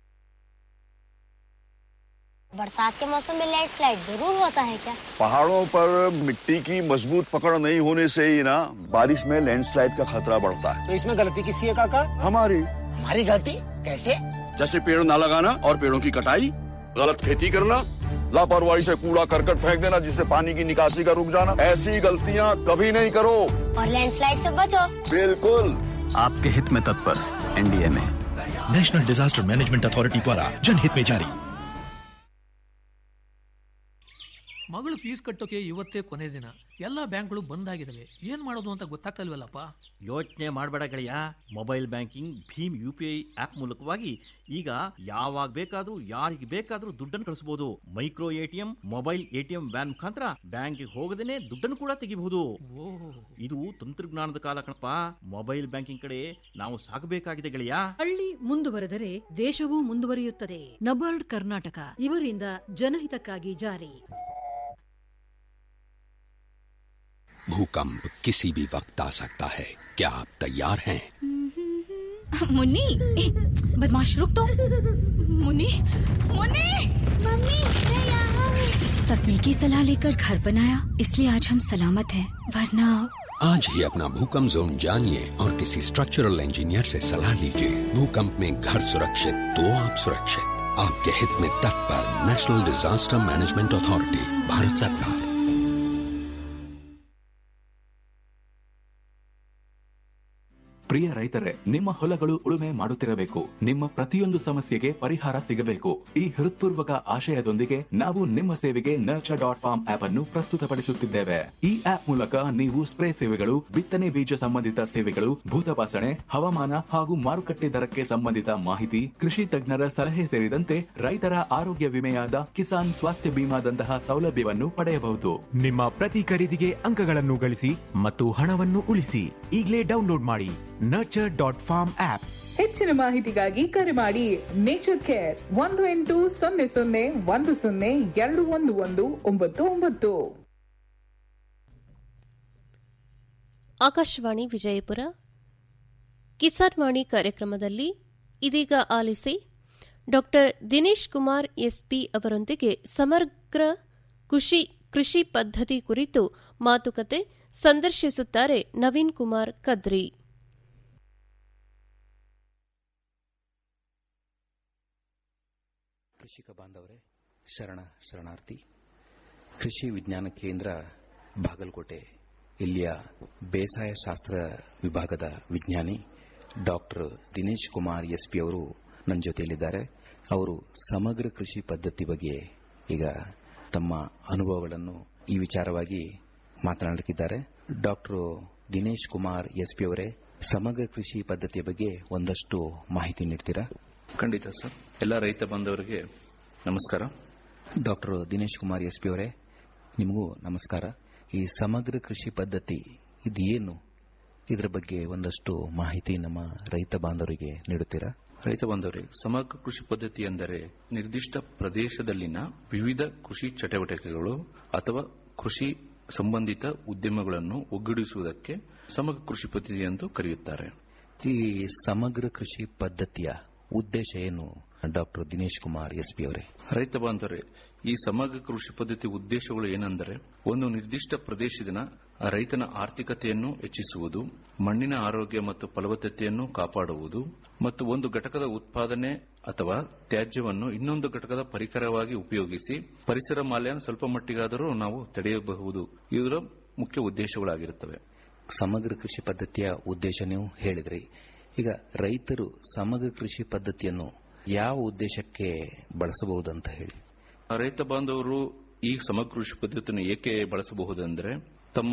बरसात के मौसम में लेट स्लाइड जरूर होता है क्या पहाड़ों पर मिट्टी की मजबूत पकड़ नहीं होने से ही ना बारिश में लैंडस्लाइड का खतरा बढ़ता है तो इसमें गलती किसकी है काका हमारी हमारी गलती कैसे जैसे पेड़ ना लगाना और पेड़ों की कटाई गलत खेती करना लापरवाही से कूड़ा करकट फेंक देना जिससे पानी की निकासी का रुक जाना ऐसी गलतियाँ कभी नहीं करो और लैंडस्लाइड से बचो बिल्कुल आपके हित में तत्पर एनडीए में नेशनल डिजास्टर मैनेजमेंट अथॉरिटी द्वारा जनहित में जारी ಮಗಳು ಫೀಸ್ ಕಟ್ಟೋಕೆ ಇವತ್ತೇ ಕೊನೆ ದಿನ ಎಲ್ಲ ಬ್ಯಾಂಕ್ಗಳು ಬಂದ್ ಆಗಿದಾವೆ ಏನ್ ಮಾಡೋದು ಅಂತ ಗೊತ್ತಾಗ್ತಲ್ವಲ್ಲಪ್ಪ ಯೋಚನೆ ಮಾಡಬೇಡ ಗೆಳೆಯ ಮೊಬೈಲ್ ಬ್ಯಾಂಕಿಂಗ್ ಭೀಮ್ ಯು ಪಿ ಐ ಆಪ್ ಮೂಲಕವಾಗಿ ಈಗ ಯಾವಾಗ ಬೇಕಾದ್ರೂ ಯಾರಿಗೆ ಬೇಕಾದ್ರೂ ದುಡ್ಡನ್ನು ಕಳಿಸಬಹುದು micro ATM mobile ATM van ಮುಖಾಂತರ ಬ್ಯಾಂಕ್ಗೆ ಹೋಗದೇನೆ ದುಡ್ಡನ್ನು ಕೂಡ ತೆಗಿಬಹುದು ಇದು ತಂತ್ರಜ್ಞಾನದ ಕಾಲ ಕಣಪ್ಪ ಮೊಬೈಲ್ ಬ್ಯಾಂಕಿಂಗ್ ಕಡೆ ನಾವು ಸಾಗಬೇಕಾಗಿದೆ ಗೆಳೆಯ ಹಳ್ಳಿ ಮುಂದುವರೆದರೆ ದೇಶವೂ ಮುಂದುವರಿಯುತ್ತದೆ ನಬಾರ್ಡ್ ಕರ್ನಾಟಕ ಇವರಿಂದ ಜನಹಿತಕ್ಕಾಗಿ ಜಾರಿ भूकंप किसी भी वक्त आ सकता है क्या आप तैयार हैं मुन्नी ए, बदमाश रुक तो मुन्नी मुन्नी मम्मी मैं यहाँ हूँ तकनीकी सलाह लेकर घर बनाया इसलिए आज हम सलामत हैं वरना आज ही अपना भूकंप जोन जानिए और किसी स्ट्रक्चरल इंजीनियर से सलाह लीजिए भूकंप में घर सुरक्षित तो आप सुरक्षित आपके हित में तत्पर National Disaster Management Authority Bharat सरकार ಪ್ರಿಯ ರೈತರೇ ನಿಮ್ಮ ಹೊಲಗಳು ಉಳುಮೆ ಮಾಡುತ್ತಿರಬೇಕು ನಿಮ್ಮ ಪ್ರತಿಯೊಂದು ಸಮಸ್ಯೆಗೆ ಪರಿಹಾರ ಸಿಗಬೇಕು ಈ ಹೃತ್ಪೂರ್ವಕ ಆಶಯದೊಂದಿಗೆ ನಾವು ನಿಮ್ಮ ಸೇವೆಗೆ ನರ್ಚರ್ ಡಾಟ್ ಫಾರ್ಮ್ ಆಪ್ ಅನ್ನು ಪ್ರಸ್ತುತಪಡಿಸುತ್ತಿದ್ದೇವೆ ಈ ಆಪ್ ಮೂಲಕ ನೀವು ಸ್ಪ್ರೇ ಸೇವೆಗಳು ಬಿತ್ತನೆ ಬೀಜ ಸಂಬಂಧಿತ ಸೇವೆಗಳು ಭೂತಪಾಸಣೆ ಹವಾಮಾನ ಹಾಗೂ ಮಾರುಕಟ್ಟೆ ದರಕ್ಕೆ ಸಂಬಂಧಿತ ಮಾಹಿತಿ ಕೃಷಿ ತಜ್ಞರ ಸಲಹೆ ಸೇರಿದಂತೆ ರೈತರ ಆರೋಗ್ಯ ವಿಮೆಯಾದ ಕಿಸಾನ್ ಸ್ವಾಸ್ಥ್ಯ ಬಿಮಾದಂತಹ ಸೌಲಭ್ಯವನ್ನು ಪಡೆಯಬಹುದು ನಿಮ್ಮ ಪ್ರತಿ ಖರೀದಿಗೆ ಅಂಕಗಳನ್ನು ಗಳಿಸಿ ಮತ್ತು ಹಣವನ್ನು ಉಳಿಸಿ ಈಗಲೇ ಡೌನ್ಲೋಡ್ ಮಾಡಿ ನರ್ಚರ್ ಡಾಟ್ ಫಾರ್ಮ್ ಆಪ್ ಹೆಚ್ಚಿನ ಮಾಹಿತಿಗಾಗಿ ಕರೆ ಮಾಡಿ ನೇಚರ್ ಕೇರ್ ಒಂದು ಎಂಟು ಸೊನ್ನೆ ಸೊನ್ನೆ ಒಂದು ಸೊನ್ನೆ ಎರಡು ಒಂದು ಒಂದು ಒಂಬತ್ತು ಒಂಬತ್ತು ಆಕಾಶವಾಣಿ ವಿಜಯಪುರ ಕಿಸಾನ್ ವಾಣಿ ಕಾರ್ಯಕ್ರಮದಲ್ಲಿ ಇದೀಗ ಆಲಿಸಿ ಡಾಕ್ಟರ್ ದಿನೇಶ್ ಕುಮಾರ್ ಎಸ್ಪಿ ಅವರೊಂದಿಗೆ ಸಮಗ್ರ ಕೃಷಿ ಕೃಷಿ ಪದ್ಧತಿ ಕುರಿತು ಮಾತುಕತೆ ಸಂದರ್ಶಿಸುತ್ತಾರೆ ನವೀನ್ ಕುಮಾರ್ ಕದ್ರಿ ಕೃಷಿಕ ಬಾಂಧವರೇ ಶರಣ ಶರಣಾರ್ಥಿ ಕೃಷಿ ವಿಜ್ಞಾನ ಕೇಂದ್ರ ಬಾಗಲಕೋಟೆ ಇಲ್ಲಿಯ ಬೇಸಾಯ ಶಾಸ್ತ್ರ ವಿಭಾಗದ ವಿಜ್ಞಾನಿ ಡಾಕ್ಟರ್ ದಿನೇಶ್ ಕುಮಾರ್ ಎಸ್ಪಿ ಅವರು ನನ್ನ ಜೊತೆಯಲ್ಲಿದ್ದಾರೆ ಅವರು ಸಮಗ್ರ ಕೃಷಿ ಪದ್ಧತಿ ಬಗ್ಗೆ ಈಗ ತಮ್ಮ ಅನುಭವಗಳನ್ನು ಈ ವಿಚಾರವಾಗಿ ಮಾತನಾಡಲಿಕ್ಕಿದ್ದಾರೆ ಡಾಕ್ಟರ್ ದಿನೇಶ್ ಕುಮಾರ್ ಎಸ್ಪಿ ಅವರೇ ಸಮಗ್ರ ಕೃಷಿ ಪದ್ಧತಿಯ ಬಗ್ಗೆ ಒಂದಷ್ಟು ಮಾಹಿತಿ ನೀಡ್ತೀರಾ ಖಂಡಿತ ಸರ್ ಎಲ್ಲ ರೈತ ಬಾಂಧವರಿಗೆ ನಮಸ್ಕಾರ ಡಾಕ್ಟರ್ ದಿನೇಶ್ ಕುಮಾರ್ ಎಸ್ಪಿ ಅವರೇ ನಿಮಗೂ ನಮಸ್ಕಾರ ಈ ಸಮಗ್ರ ಕೃಷಿ ಪದ್ಧತಿ ಇದು ಏನು ಇದರ ಬಗ್ಗೆ ಒಂದಷ್ಟು ಮಾಹಿತಿ ನಮ್ಮ ರೈತ ಬಾಂಧವರಿಗೆ ನೀಡುತ್ತೀರಾ ರೈತ ಬಾಂಧವರೇ ಸಮಗ್ರ ಕೃಷಿ ಪದ್ಧತಿ ಎಂದರೆ ನಿರ್ದಿಷ್ಟ ಪ್ರದೇಶದಲ್ಲಿನ ವಿವಿಧ ಕೃಷಿ ಚಟುವಟಿಕೆಗಳು ಅಥವಾ ಕೃಷಿ ಸಂಬಂಧಿತ ಉದ್ಯಮಗಳನ್ನು ಒಗ್ಗೂಡಿಸುವುದಕ್ಕೆ ಸಮಗ್ರ ಕೃಷಿ ಪದ್ಧತಿ ಎಂದು ಕರೆಯುತ್ತಾರೆ ಈ ಸಮಗ್ರ ಕೃಷಿ ಪದ್ಧತಿಯ ಉದ್ದೇಶ ಏನು ಡಾಕ್ಟರ್ ದಿನೇಶ್ ಕುಮಾರ್ ಎಸ್ಪಿ ಅವರೇ ರೈತ ಬಾಂಧವರೇ ಈ ಸಮಗ್ರ ಕೃಷಿ ಪದ್ಧತಿ ಉದ್ದೇಶಗಳು ಏನೆಂದರೆ ಒಂದು ನಿರ್ದಿಷ್ಟ ಪ್ರದೇಶದ ರೈತನ ಆರ್ಥಿಕತೆಯನ್ನು ಹೆಚ್ಚಿಸುವುದು ಮಣ್ಣಿನ ಆರೋಗ್ಯ ಮತ್ತು ಫಲವತ್ತತೆಯನ್ನು ಕಾಪಾಡುವುದು ಮತ್ತು ಒಂದು ಘಟಕದ ಉತ್ಪಾದನೆ ಅಥವಾ ತ್ಯಾಜ್ಯವನ್ನು ಇನ್ನೊಂದು ಘಟಕದ ಪರಿಕರವಾಗಿ ಉಪಯೋಗಿಸಿ ಪರಿಸರ ಮಾಲಿನ್ಯ ಸ್ವಲ್ಪ ಮಟ್ಟಿಗಾದರೂ ನಾವು ತಡೆಯಬಹುದು ಇದರ ಮುಖ್ಯ ಉದ್ದೇಶಗಳಾಗಿರುತ್ತವೆ ಸಮಗ್ರ ಕೃಷಿ ಪದ್ಧತಿಯ ಉದ್ದೇಶ ನೀವು ಹೇಳಿದ್ರಿ ಈಗ ರೈತರು ಸಮಗ್ರ ಕೃಷಿ ಪದ್ಧತಿಯನ್ನು ಯಾವ ಉದ್ದೇಶಕ್ಕೆ ಬಳಸಬಹುದಂತ ಹೇಳಿ ರೈತ ಬಾಂಧವರು ಈ ಸಮಗ್ರ ಕೃಷಿ ಪದ್ಧತಿಯನ್ನು ಏಕೆ ಬಳಸಬಹುದೆಂದರೆ ತಮ್ಮ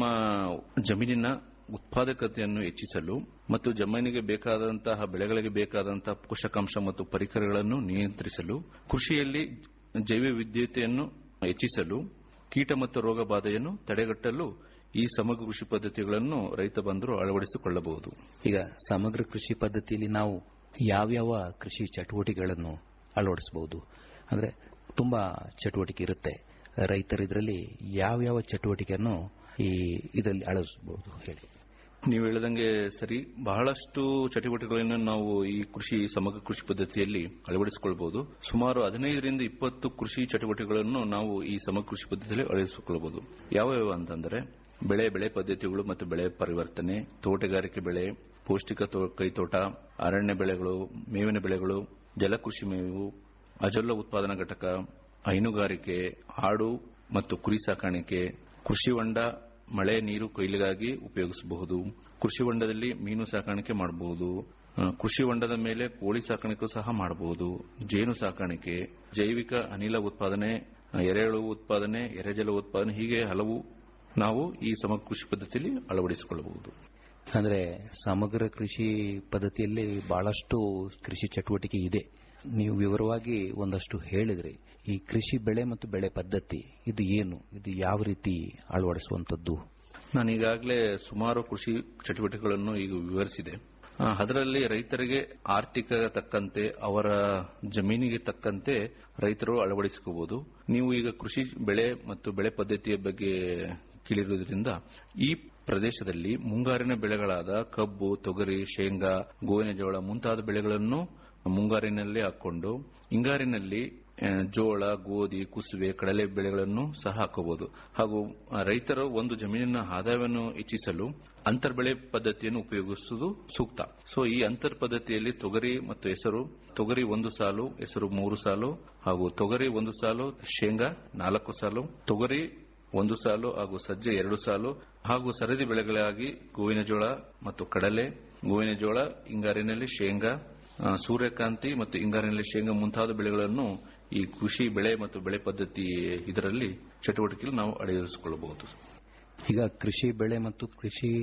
ಜಮೀನಿನ ಉತ್ಪಾದಕತೆಯನ್ನು ಹೆಚ್ಚಿಸಲು ಮತ್ತು ಜಮೀನಿಗೆ ಬೇಕಾದಂತಹ ಬೆಳೆಗಳಿಗೆ ಬೇಕಾದಂತಹ ಪೋಷಕಾಂಶ ಮತ್ತು ಪರಿಕರಗಳನ್ನು ನಿಯಂತ್ರಿಸಲು ಕೃಷಿಯಲ್ಲಿ ಜೈವ ವಿದ್ಯುತೆಯನ್ನು ಹೆಚ್ಚಿಸಲು ಕೀಟ ಮತ್ತು ರೋಗ ಬಾಧೆಯನ್ನು ತಡೆಗಟ್ಟಲು ಈ ಸಮಗ್ರ ಕೃಷಿ ಪದ್ಧತಿಗಳನ್ನು ರೈತ ಬಂಧುರು ಅಳವಡಿಸಿಕೊಳ್ಳಬಹುದು ಈಗ ಸಮಗ್ರ ಕೃಷಿ ಪದ್ಧತಿಯಲ್ಲಿ ನಾವು ಯಾವ್ಯಾವ ಕೃಷಿ ಚಟುವಟಿಕೆಗಳನ್ನು ಅಳವಡಿಸಬಹುದು ಅಂದ್ರೆ ತುಂಬಾ ಚಟುವಟಿಕೆ ಇರುತ್ತೆ ರೈತರು ಇದರಲ್ಲಿ ಯಾವ್ಯಾವ ಚಟುವಟಿಕೆಯನ್ನು ಈ ಇದರಲ್ಲಿ ಅಳವಡಿಸಬಹುದು ಹೇಳಿ ನೀವು ಹೇಳಿದಂಗೆ ಸರಿ ಬಹಳಷ್ಟು ಚಟುವಟಿಕೆಗಳನ್ನು ನಾವು ಈ ಕೃಷಿ ಸಮಗ್ರ ಕೃಷಿ ಪದ್ಧತಿಯಲ್ಲಿ ಅಳವಡಿಸಿಕೊಳ್ಳಬಹುದು ಸುಮಾರು ಹದಿನೈದರಿಂದ ಇಪ್ಪತ್ತು ಕೃಷಿ ಚಟುವಟಿಕೆಗಳನ್ನು ನಾವು ಈ ಸಮಗ್ರ ಕೃಷಿ ಪದ್ಧತಿಯಲ್ಲಿ ಅಳವಡಿಸಿಕೊಳ್ಳಬಹುದು ಯಾವ್ಯಾವ ಅಂತಂದ್ರೆ ಬೆಳೆ ಬೆಳೆ ಪದ್ಧತಿಗಳು ಮತ್ತು ಬೆಳೆ ಪರಿವರ್ತನೆ ತೋಟಗಾರಿಕೆ ಬೆಳೆ ಪೌಷ್ಟಿಕ ಕೈತೋಟ ಅರಣ್ಯ ಬೆಳೆಗಳು ಮೇವಿನ ಬೆಳೆಗಳು ಜಲಕೃಷಿ ಮೇವು ಅಜಲ್ಲ ಉತ್ಪಾದನಾ ಘಟಕ ಹೈನುಗಾರಿಕೆ ಆಡು ಮತ್ತು ಕುರಿ ಸಾಕಾಣಿಕೆ ಕೃಷಿ ಹೊಂಡ ಮಳೆ ನೀರು ಕೊಯ್ಲಿಗಾಗಿ ಉಪಯೋಗಿಸಬಹುದು ಕೃಷಿ ಹೊಂಡದಲ್ಲಿ ಮೀನು ಸಾಕಾಣಿಕೆ ಮಾಡಬಹುದು ಕೃಷಿ ಹೊಂಡದ ಮೇಲೆ ಕೋಳಿ ಸಾಕಾಣಿಕೆ ಸಹ ಮಾಡಬಹುದು ಜೇನು ಸಾಕಾಣಿಕೆ ಜೈವಿಕ ಅನಿಲ ಉತ್ಪಾದನೆ ಎರೆಹುಳು ಉತ್ಪಾದನೆ ಎರೆಜಲ ಉತ್ಪಾದನೆ ಹೀಗೆ ಹಲವು ನಾವು ಈ ಸಮಗ್ರ ಕೃಷಿ ಪದ್ಧತಿಯಲ್ಲಿ ಅಳವಡಿಸಿಕೊಳ್ಳಬಹುದು ಅಂದ್ರೆ ಸಮಗ್ರ ಕೃಷಿ ಪದ್ಧತಿಯಲ್ಲಿ ಬಹಳಷ್ಟು ಕೃಷಿ ಚಟುವಟಿಕೆ ಇದೆ ನೀವು ವಿವರವಾಗಿ ಒಂದಷ್ಟು ಹೇಳಿದ್ರಿ ಈ ಕೃಷಿ ಬೆಳೆ ಮತ್ತು ಬೆಳೆ ಪದ್ಧತಿ ಇದು ಏನು ಇದು ಯಾವ ರೀತಿ ಅಳವಡಿಸುವಂತದ್ದು ನಾನು ಈಗಾಗಲೇ ಸುಮಾರು ಕೃಷಿ ಚಟುವಟಿಕೆಗಳನ್ನು ಈಗ ವಿವರಿಸಿದೆ ಅದರಲ್ಲಿ ರೈತರಿಗೆ ಆರ್ಥಿಕ ತಕ್ಕಂತೆ ಅವರ ಜಮೀನಿಗೆ ತಕ್ಕಂತೆ ರೈತರು ಅಳವಡಿಸಿಕೋಬಹುದು ನೀವು ಈಗ ಕೃಷಿ ಬೆಳೆ ಮತ್ತು ಬೆಳೆ ಪದ್ಧತಿಯ ಬಗ್ಗೆ ಕೇಳಿರುವುದರಿಂದ ಈ ಪ್ರದೇಶದಲ್ಲಿ ಮುಂಗಾರಿನ ಬೆಳೆಗಳಾದ ಕಬ್ಬು ತೊಗರಿ ಶೇಂಗಾ ಗೋವಿನ ಜೋಳ ಮುಂತಾದ ಬೆಳೆಗಳನ್ನು ಮುಂಗಾರಿನಲ್ಲಿ ಹಾಕೊಂಡು ಹಿಂಗಾರಿನಲ್ಲಿ ಜೋಳ ಗೋಧಿ ಕುಸುವೆ ಕಡಲೆ ಬೆಳೆಗಳನ್ನು ಸಹ ಹಾಕಬಹುದು ಹಾಗೂ ರೈತರು ಒಂದು ಜಮೀನಿನ ಆದಾಯವನ್ನು ಹೆಚ್ಚಿಸಲು ಅಂತರ್ ಬೆಳೆ ಪದ್ಧತಿಯನ್ನು ಉಪಯೋಗಿಸುವುದು ಸೂಕ್ತ ಸೊ ಈ ಅಂತರ್ ಪದ್ಧತಿಯಲ್ಲಿ ತೊಗರಿ ಮತ್ತು ಹೆಸರು ತೊಗರಿ ಒಂದು ಸಾಲು ಹೆಸರು ಮೂರು ಸಾಲು ಹಾಗೂ ತೊಗರಿ ಒಂದು ಸಾಲು ಶೇಂಗಾ ನಾಲ್ಕು ಸಾಲು ತೊಗರಿ ಒಂದು ಸಾಲು ಹಾಗೂ ಸಜ್ಜೆ ಎರಡು ಸಾಲು ಹಾಗೂ ಸರದಿ ಬೆಳೆಗಳಾಗಿ ಗೋವಿನ ಜೋಳ ಮತ್ತು ಕಡಲೆ ಗೋವಿನ ಜೋಳ ಹಿಂಗಾರಿನಲ್ಲಿ ಶೇಂಗಾ ಸೂರ್ಯಕಾಂತಿ ಮತ್ತು ಹಿಂಗಾರಿನಲ್ಲಿ ಶೇಂಗಾ ಮುಂತಾದ ಬೆಳೆಗಳನ್ನು ಈ ಕೃಷಿ ಬೆಳೆ ಮತ್ತು ಬೆಳೆ ಪದ್ಧತಿ ಇದರಲ್ಲಿ ಚಟುವಟಿಕೆಯಲ್ಲಿ ನಾವು ಅಳವಡಿಸಿಕೊಳ್ಳಬಹುದು ಈಗ ಕೃಷಿ ಬೆಳೆ ಮತ್ತು ಕೃಷಿ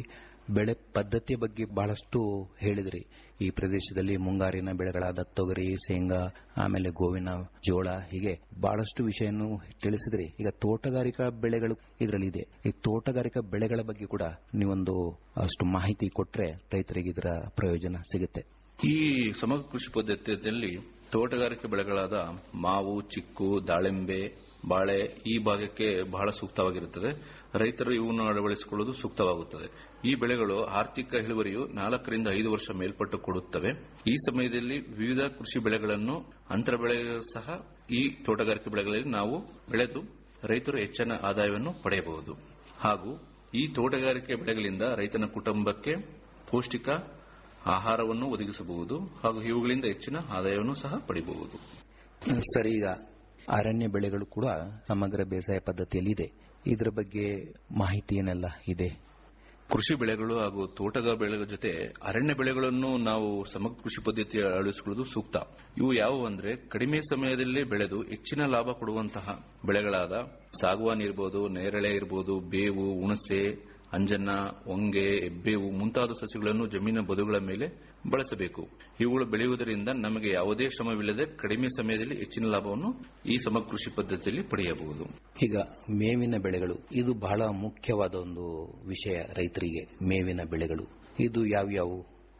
ಬೆಳೆ ಪದ್ಧತಿಯ ಬಗ್ಗೆ ಬಹಳಷ್ಟು ಹೇಳಿದ್ರಿ ಈ ಪ್ರದೇಶದಲ್ಲಿ ಮುಂಗಾರಿನ ಬೆಳೆಗಳಾದ ತೊಗರಿ ಶೇಂಗಾ ಆಮೇಲೆ ಗೋವಿನ ಜೋಳ ಹೀಗೆ ಬಹಳಷ್ಟು ವಿಷಯನ್ನು ತಿಳಿಸಿದ್ರಿ ಈಗ ತೋಟಗಾರಿಕಾ ಬೆಳೆಗಳು ಇದರಲ್ಲಿ ಇದೆ ಈ ತೋಟಗಾರಿಕಾ ಬೆಳೆಗಳ ಬಗ್ಗೆ ಕೂಡ ನೀವೊಂದು ಅಷ್ಟು ಮಾಹಿತಿ ಕೊಟ್ರೆ ರೈತರಿಗೆ ಇದರ ಪ್ರಯೋಜನ ಸಿಗುತ್ತೆ ಈ ಸಮಗ್ರ ಕೃಷಿ ಪದ್ಧತಿಯಲ್ಲಿ ತೋಟಗಾರಿಕೆ ಬೆಳೆಗಳಾದ ಮಾವು ಚಿಕ್ಕು ದಾಳಿಂಬೆ ಬಾಳೆ ಈ ಭಾಗಕ್ಕೆ ಬಹಳ ಸೂಕ್ತವಾಗಿರುತ್ತದೆ ರೈತರು ಇವನ್ನು ಅಳವಡಿಸಿಕೊಳ್ಳುವುದು ಸೂಕ್ತವಾಗುತ್ತದೆ ಈ ಬೆಳೆಗಳು ಆರ್ಥಿಕ ಇಳುವರಿಯು ನಾಲ್ಕರಿಂದ ಐದು ವರ್ಷ ಮೇಲ್ಪಟ್ಟು ಕೊಡುತ್ತವೆ ಈ ಸಮಯದಲ್ಲಿ ವಿವಿಧ ಕೃಷಿ ಬೆಳೆಗಳನ್ನು ಅಂತರ ಬೆಳೆ ಸಹ ಈ ತೋಟಗಾರಿಕೆ ಬೆಳೆಗಳಲ್ಲಿ ನಾವು ಬೆಳೆದು ರೈತರು ಹೆಚ್ಚಿನ ಆದಾಯವನ್ನು ಪಡೆಯಬಹುದು ಹಾಗೂ ಈ ತೋಟಗಾರಿಕೆ ಬೆಳೆಗಳಿಂದ ರೈತನ ಕುಟುಂಬಕ್ಕೆ ಪೌಷ್ಟಿಕ ಆಹಾರವನ್ನು ಒದಗಿಸಬಹುದು ಹಾಗೂ ಇವುಗಳಿಂದ ಹೆಚ್ಚಿನ ಆದಾಯವನ್ನು ಸಹ ಪಡೆಯಬಹುದು ಸರಿ ಈಗ ಅರಣ್ಯ ಬೆಳೆಗಳು ಕೂಡ ಸಮಗ್ರ ಬೇಸಾಯ ಪದ್ಧತಿಯಲ್ಲಿ ಇದೆ ಇದರ ಬಗ್ಗೆ ಮಾಹಿತಿ ಏನೆಲ್ಲ ಇದೆ ಕೃಷಿ ಬೆಳೆಗಳು ಹಾಗೂ ತೋಟಗಾರಿಕೆ ಬೆಳೆಗಳ ಜೊತೆ ಅರಣ್ಯ ಬೆಳೆಗಳನ್ನು ನಾವು ಸಮಗ್ರ ಕೃಷಿ ಪದ್ಧತಿ ಅಳವಡಿಸಿಕೊಳ್ಳುವುದು ಸೂಕ್ತ ಇವು ಯಾವುವು ಅಂದ್ರೆ ಕಡಿಮೆ ಸಮಯದಲ್ಲಿ ಬೆಳೆದು ಹೆಚ್ಚಿನ ಲಾಭ ಕೊಡುವಂತಹ ಬೆಳೆಗಳಾದ ಸಾಗುವಾನಿ ಇರಬಹುದು ನೇರಳೆ ಇರಬಹುದು ಬೇವು ಹುಣಸೆ ಅಂಜನ್ನ ಹೊಂಗೆ ಹೆಬ್ಬೇವು ಮುಂತಾದ ಸಸ್ಯಗಳನ್ನು ಜಮೀನಿನ ಬದುಗಳ ಮೇಲೆ ಬಳಸಬೇಕು ಇವುಗಳು ಬೆಳೆಯುವುದರಿಂದ ನಮಗೆ ಯಾವುದೇ ಶ್ರಮವಿಲ್ಲದೆ ಕಡಿಮೆ ಸಮಯದಲ್ಲಿ ಹೆಚ್ಚಿನ ಲಾಭವನ್ನು ಈ ಸಮಗ್ರ ಕೃಷಿ ಪದ್ಧತಿಯಲ್ಲಿ ಪಡೆಯಬಹುದು ಈಗ ಮೇವಿನ ಬೆಳೆಗಳು ಇದು ಬಹಳ ಮುಖ್ಯವಾದ ಒಂದು ವಿಷಯ ರೈತರಿಗೆ ಮೇವಿನ ಬೆಳೆಗಳು ಇದು ಯಾವ್ಯಾವು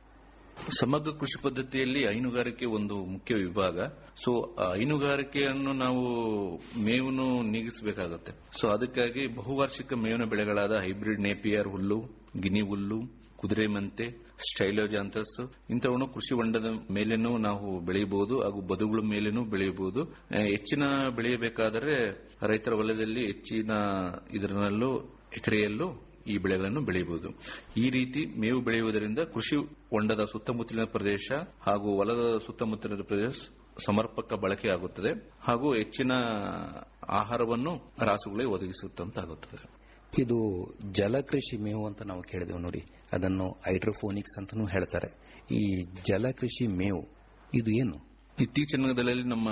ಸಮಗ್ರ ಕೃಷಿ ಪದ್ಧತಿಯಲ್ಲಿ ಹೈನುಗಾರಿಕೆ ಒಂದು ಮುಖ್ಯ ವಿಭಾಗ ಸೊ ಆ ಹೈನುಗಾರಿಕೆಯನ್ನು ನಾವು ಮೇವನ್ನು ನೀಗಿಸಬೇಕಾಗುತ್ತೆ ಸೊ ಅದಕ್ಕಾಗಿ ಬಹುವಾರ್ಷಿಕ ಮೇವಿನ ಬೆಳೆಗಳಾದ ಹೈಬ್ರಿಡ್ ನೇಪಿಯರ್ ಹುಲ್ಲು ಗಿನಿ ಹುಲ್ಲು ಕುದುರೆ ಮೆಂತೆ ಸ್ಟೈಲೋಜಾಂತಸ್ ಇಂಥವನ್ನು ಕೃಷಿ ಹೊಂಡದ ಮೇಲೇನೂ ನಾವು ಬೆಳೆಯಬಹುದು ಹಾಗೂ ಬದುಗಳ ಮೇಲೇನೂ ಬೆಳೆಯಬಹುದು ಆ, ಹೆಚ್ಚಿನ ಬೆಳೆಯಬೇಕಾದರೆ ರೈತರ ವಲಯದಲ್ಲಿ ಹೆಚ್ಚಿನ ಇದರಲ್ಲೂ ಎಕರೆಯಲ್ಲೂ ಈ ಬೆಳೆಗಳನ್ನು ಬೆಳೆಯಬಹುದು ಈ ರೀತಿ ಮೇವು ಬೆಳೆಯುವುದರಿಂದ ಕೃಷಿ ಹೊಂಡದ ಸುತ್ತಮುತ್ತಲಿನ ಪ್ರದೇಶ ಹಾಗೂ ಹೊಲದ ಸುತ್ತಮುತ್ತಲಿನ ಪ್ರದೇಶ ಸಮರ್ಪಕ ಬಳಕೆಯಾಗುತ್ತದೆ ಹಾಗೂ ಹೆಚ್ಚಿನ ಆಹಾರವನ್ನು ರಾಸುಗಳಿಗೆ ಒದಗಿಸುತ್ತಂತಾಗುತ್ತದೆ ಇದು ಜಲಕೃಷಿ ಮೇವು ಅಂತ ನಾವು ಕೇಳಿದೆವು ನೋಡಿ ಅದನ್ನು ಹೈಡ್ರೋಫೋನಿಕ್ಸ್ ಅಂತಾನೂ ಹೇಳ್ತಾರೆ ಈ ಜಲಕೃಷಿ ಮೇವು ಇದು ಏನು ಇತ್ತೀಚಿನ ದಿನಗಳಲ್ಲಿ ನಮ್ಮ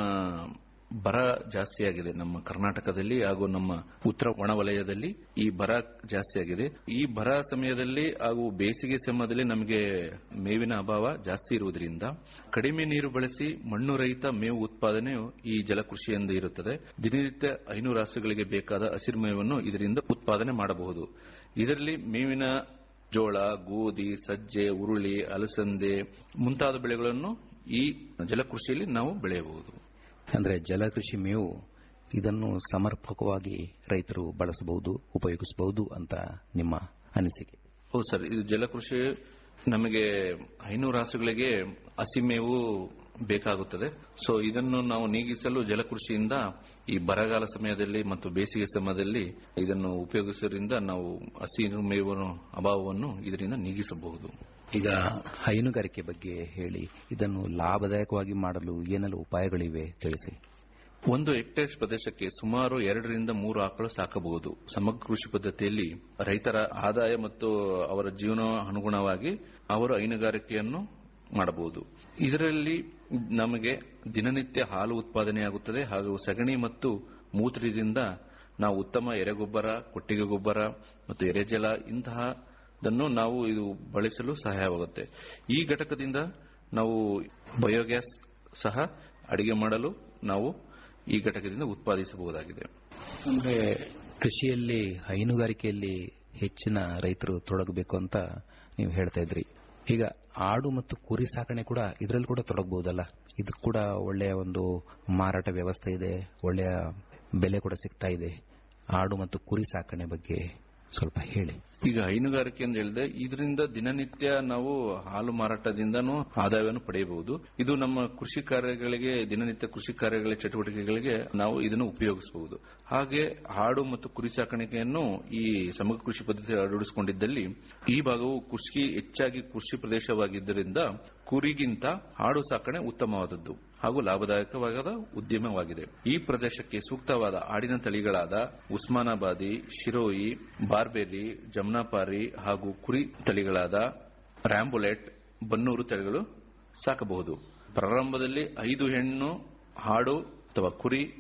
ಬರ ಜಾಸ್ತಿಯಾಗಿದೆ ನಮ್ಮ ಕರ್ನಾಟಕದಲ್ಲಿ ಹಾಗೂ ನಮ್ಮ ಉತ್ತರ ಒಣವಲಯದಲ್ಲಿ ಈ ಬರ ಜಾಸ್ತಿಯಾಗಿದೆ ಈ ಬರ ಸಮಯದಲ್ಲಿ ಹಾಗೂ ಬೇಸಿಗೆ ಸಮಯದಲ್ಲಿ ನಮಗೆ ಮೇವಿನ ಅಭಾವ ಜಾಸ್ತಿ ಇರುವುದರಿಂದ ಕಡಿಮೆ ನೀರು ಬಳಸಿ ಮಣ್ಣು ರಹಿತ ಮೇವು ಉತ್ಪಾದನೆಯು ಈ ಜಲಕೃಷಿಯಿಂದ ಇರುತ್ತದೆ ದಿನನಿತ್ಯ ಐನೂರು ರಾಸುಗಳಿಗೆ ಬೇಕಾದ ಹಸಿರು ಮೇವನ್ನು ಇದರಿಂದ ಉತ್ಪಾದನೆ ಮಾಡಬಹುದು ಇದರಲ್ಲಿ ಮೇವಿನ ಜೋಳ ಗೋಧಿ ಸಜ್ಜೆ ಉರುಳಿ ಅಲಸಂದೆ ಮುಂತಾದ ಬೆಳೆಗಳನ್ನು ಈ ಜಲಕೃಷಿಯಲ್ಲಿ ನಾವು ಬೆಳೆಯಬಹುದು ಅಂದ್ರೆ ಜಲಕೃಷಿ ಮೇವು ಇದನ್ನು ಸಮರ್ಪಕವಾಗಿ ರೈತರು ಬಳಸಬಹುದು ಉಪಯೋಗಿಸಬಹುದು ಅಂತ ನಿಮ್ಮ ಅನಿಸಿಕೆ ಹೌದು ಸರ್ ಇದು ಜಲಕೃಷಿ ನಮಗೆ ಐನೂರು ರಾಸುಗಳಿಗೆ ಹಸಿಮೇವು ಬೇಕಾಗುತ್ತದೆ ಸೊ ಇದನ್ನು ನಾವು ನೀಗಿಸಲು ಜಲಕೃಷಿಯಿಂದ ಈ ಬರಗಾಲ ಸಮಯದಲ್ಲಿ ಮತ್ತು ಬೇಸಿಗೆ ಸಮಯದಲ್ಲಿ ಇದನ್ನು ಉಪಯೋಗಿಸುವುದರಿಂದ ನಾವು ಹಸಿ ಮೇವಿನ ಅಭಾವವನ್ನು ಇದರಿಂದ ನೀಗಿಸಬಹುದು ಈಗ ಹೈನುಗಾರಿಕೆ ಬಗ್ಗೆ ಹೇಳಿ ಇದನ್ನು ಲಾಭದಾಯಕವಾಗಿ ಮಾಡಲು ಏನೆಲ್ಲ ಉಪಾಯಗಳಿವೆ ತಿಳಿಸಿ ಒಂದು ಹೆಕ್ಟೇರ್ ಪ್ರದೇಶಕ್ಕೆ ಸುಮಾರು ಎರಡರಿಂದ ಮೂರು ಆಕಳು ಸಾಕಬಹುದು ಸಮಗ್ರ ಕೃಷಿ ಪದ್ಧತಿಯಲ್ಲಿ ರೈತರ ಆದಾಯ ಮತ್ತು ಅವರ ಜೀವನ ಅನುಗುಣವಾಗಿ ಅವರು ಹೈನುಗಾರಿಕೆಯನ್ನು ಮಾಡಬಹುದು ಇದರಲ್ಲಿ ನಮಗೆ ದಿನನಿತ್ಯ ಹಾಲು ಉತ್ಪಾದನೆಯಾಗುತ್ತದೆ ಹಾಗೂ ಸಗಣಿ ಮತ್ತು ಮೂತ್ರದಿಂದ ನಾವು ಉತ್ತಮ ಎರೆಗೊಬ್ಬರ ಕೊಟ್ಟಿಗೆ ಗೊಬ್ಬರ ಮತ್ತು ಎರೆಜಲ ಇಂತಹದನ್ನು ನಾವು ಇದು ಬಳಸಲು ಸಹಾಯವಾಗುತ್ತೆ ಈ ಘಟಕದಿಂದ ನಾವು ಬಯೋಗ್ಯಾಸ್ ಸಹ ಅಡಿಗೆ ಮಾಡಲು ನಾವು ಈ ಘಟಕದಿಂದ ಉತ್ಪಾದಿಸಬಹುದಾಗಿದೆ ಅಂದ್ರೆ ಕೃಷಿಯಲ್ಲಿ ಹೈನುಗಾರಿಕೆಯಲ್ಲಿ ಹೆಚ್ಚಿನ ರೈತರು ತೊಡಗಬೇಕು ಅಂತ ನೀವು ಹೇಳ್ತಾ ಇದ್ರಿ ಈಗ ಆಡು ಮತ್ತು ಕುರಿ ಸಾಕಣೆ ಕೂಡ ಇದರಲ್ಲಿ ಕೂಡ ತೊಡಗಬಹುದಲ್ಲ ಇದು ಕೂಡ ಒಳ್ಳೆಯ ಒಂದು ಮಾರಾಟ ವ್ಯವಸ್ಥೆ ಇದೆ ಒಳ್ಳೆಯ ಬೆಲೆ ಕೂಡ ಸಿಗ್ತಾ ಇದೆ ಆಡು ಮತ್ತು ಕುರಿ ಸಾಕಣೆ ಬಗ್ಗೆ ಸ್ವಲ್ಪ ಹೇಳಿ ಈಗ ಹೈನುಗಾರಿಕೆ ಅಂತ ಹೇಳಿದೆ ಇದರಿಂದ ದಿನನಿತ್ಯ ನಾವು ಹಾಲು ಮಾರಾಟದಿಂದನೂ ಆದಾಯವನ್ನು ಪಡೆಯಬಹುದು ಇದು ನಮ್ಮ ಕೃಷಿ ಕಾರ್ಯಗಳಿಗೆ ದಿನನಿತ್ಯ ಕೃಷಿ ಕಾರ್ಯಗಳ ಚಟುವಟಿಕೆಗಳಿಗೆ ನಾವು ಇದನ್ನು ಉಪಯೋಗಿಸಬಹುದು ಹಾಗೆ ಹಾಡು ಮತ್ತು ಕುರಿ ಸಾಕಾಣಿಕೆಯನ್ನು ಈ ಸಮಗ್ರ ಕೃಷಿ ಪದ್ಧತಿ ಅಳವಡಿಸಿಕೊಂಡಿದ್ದಲ್ಲಿ ಈ ಭಾಗವು ಕೃಷಿ ಹೆಚ್ಚಾಗಿ ಕೃಷಿ ಪ್ರದೇಶವಾಗಿದ್ದರಿಂದ ಕುರಿಗಿಂತ ಹಾಡು ಸಾಕಣೆ ಉತ್ತಮವಾದದ್ದು ಹಾಗೂ ಲಾಭದಾಯಕವಾದ ಉದ್ಯಮವಾಗಿದೆ ಈ ಪ್ರದೇಶಕ್ಕೆ ಸೂಕ್ತವಾದ ಆಡಿನ ತಳಿಗಳಾದ ಉಸ್ಮಾನಾಬಾದಿ ಶಿರೋಯಿ ಬಾರ್ಬೆರಿ ಜಮ್ನಾಪಾರಿ ಹಾಗೂ ಕುರಿ ತಳಿಗಳಾದ ರ್ಯಾಂಬುಲೆಟ್ ಬನ್ನೂರು ತಳಿಗಳು ಸಾಕಬಹುದು ಪ್ರಾರಂಭದಲ್ಲಿ ಐದು ಹೆಣ್ಣು ಹಾಡು ಅಥವಾ ಕುರಿ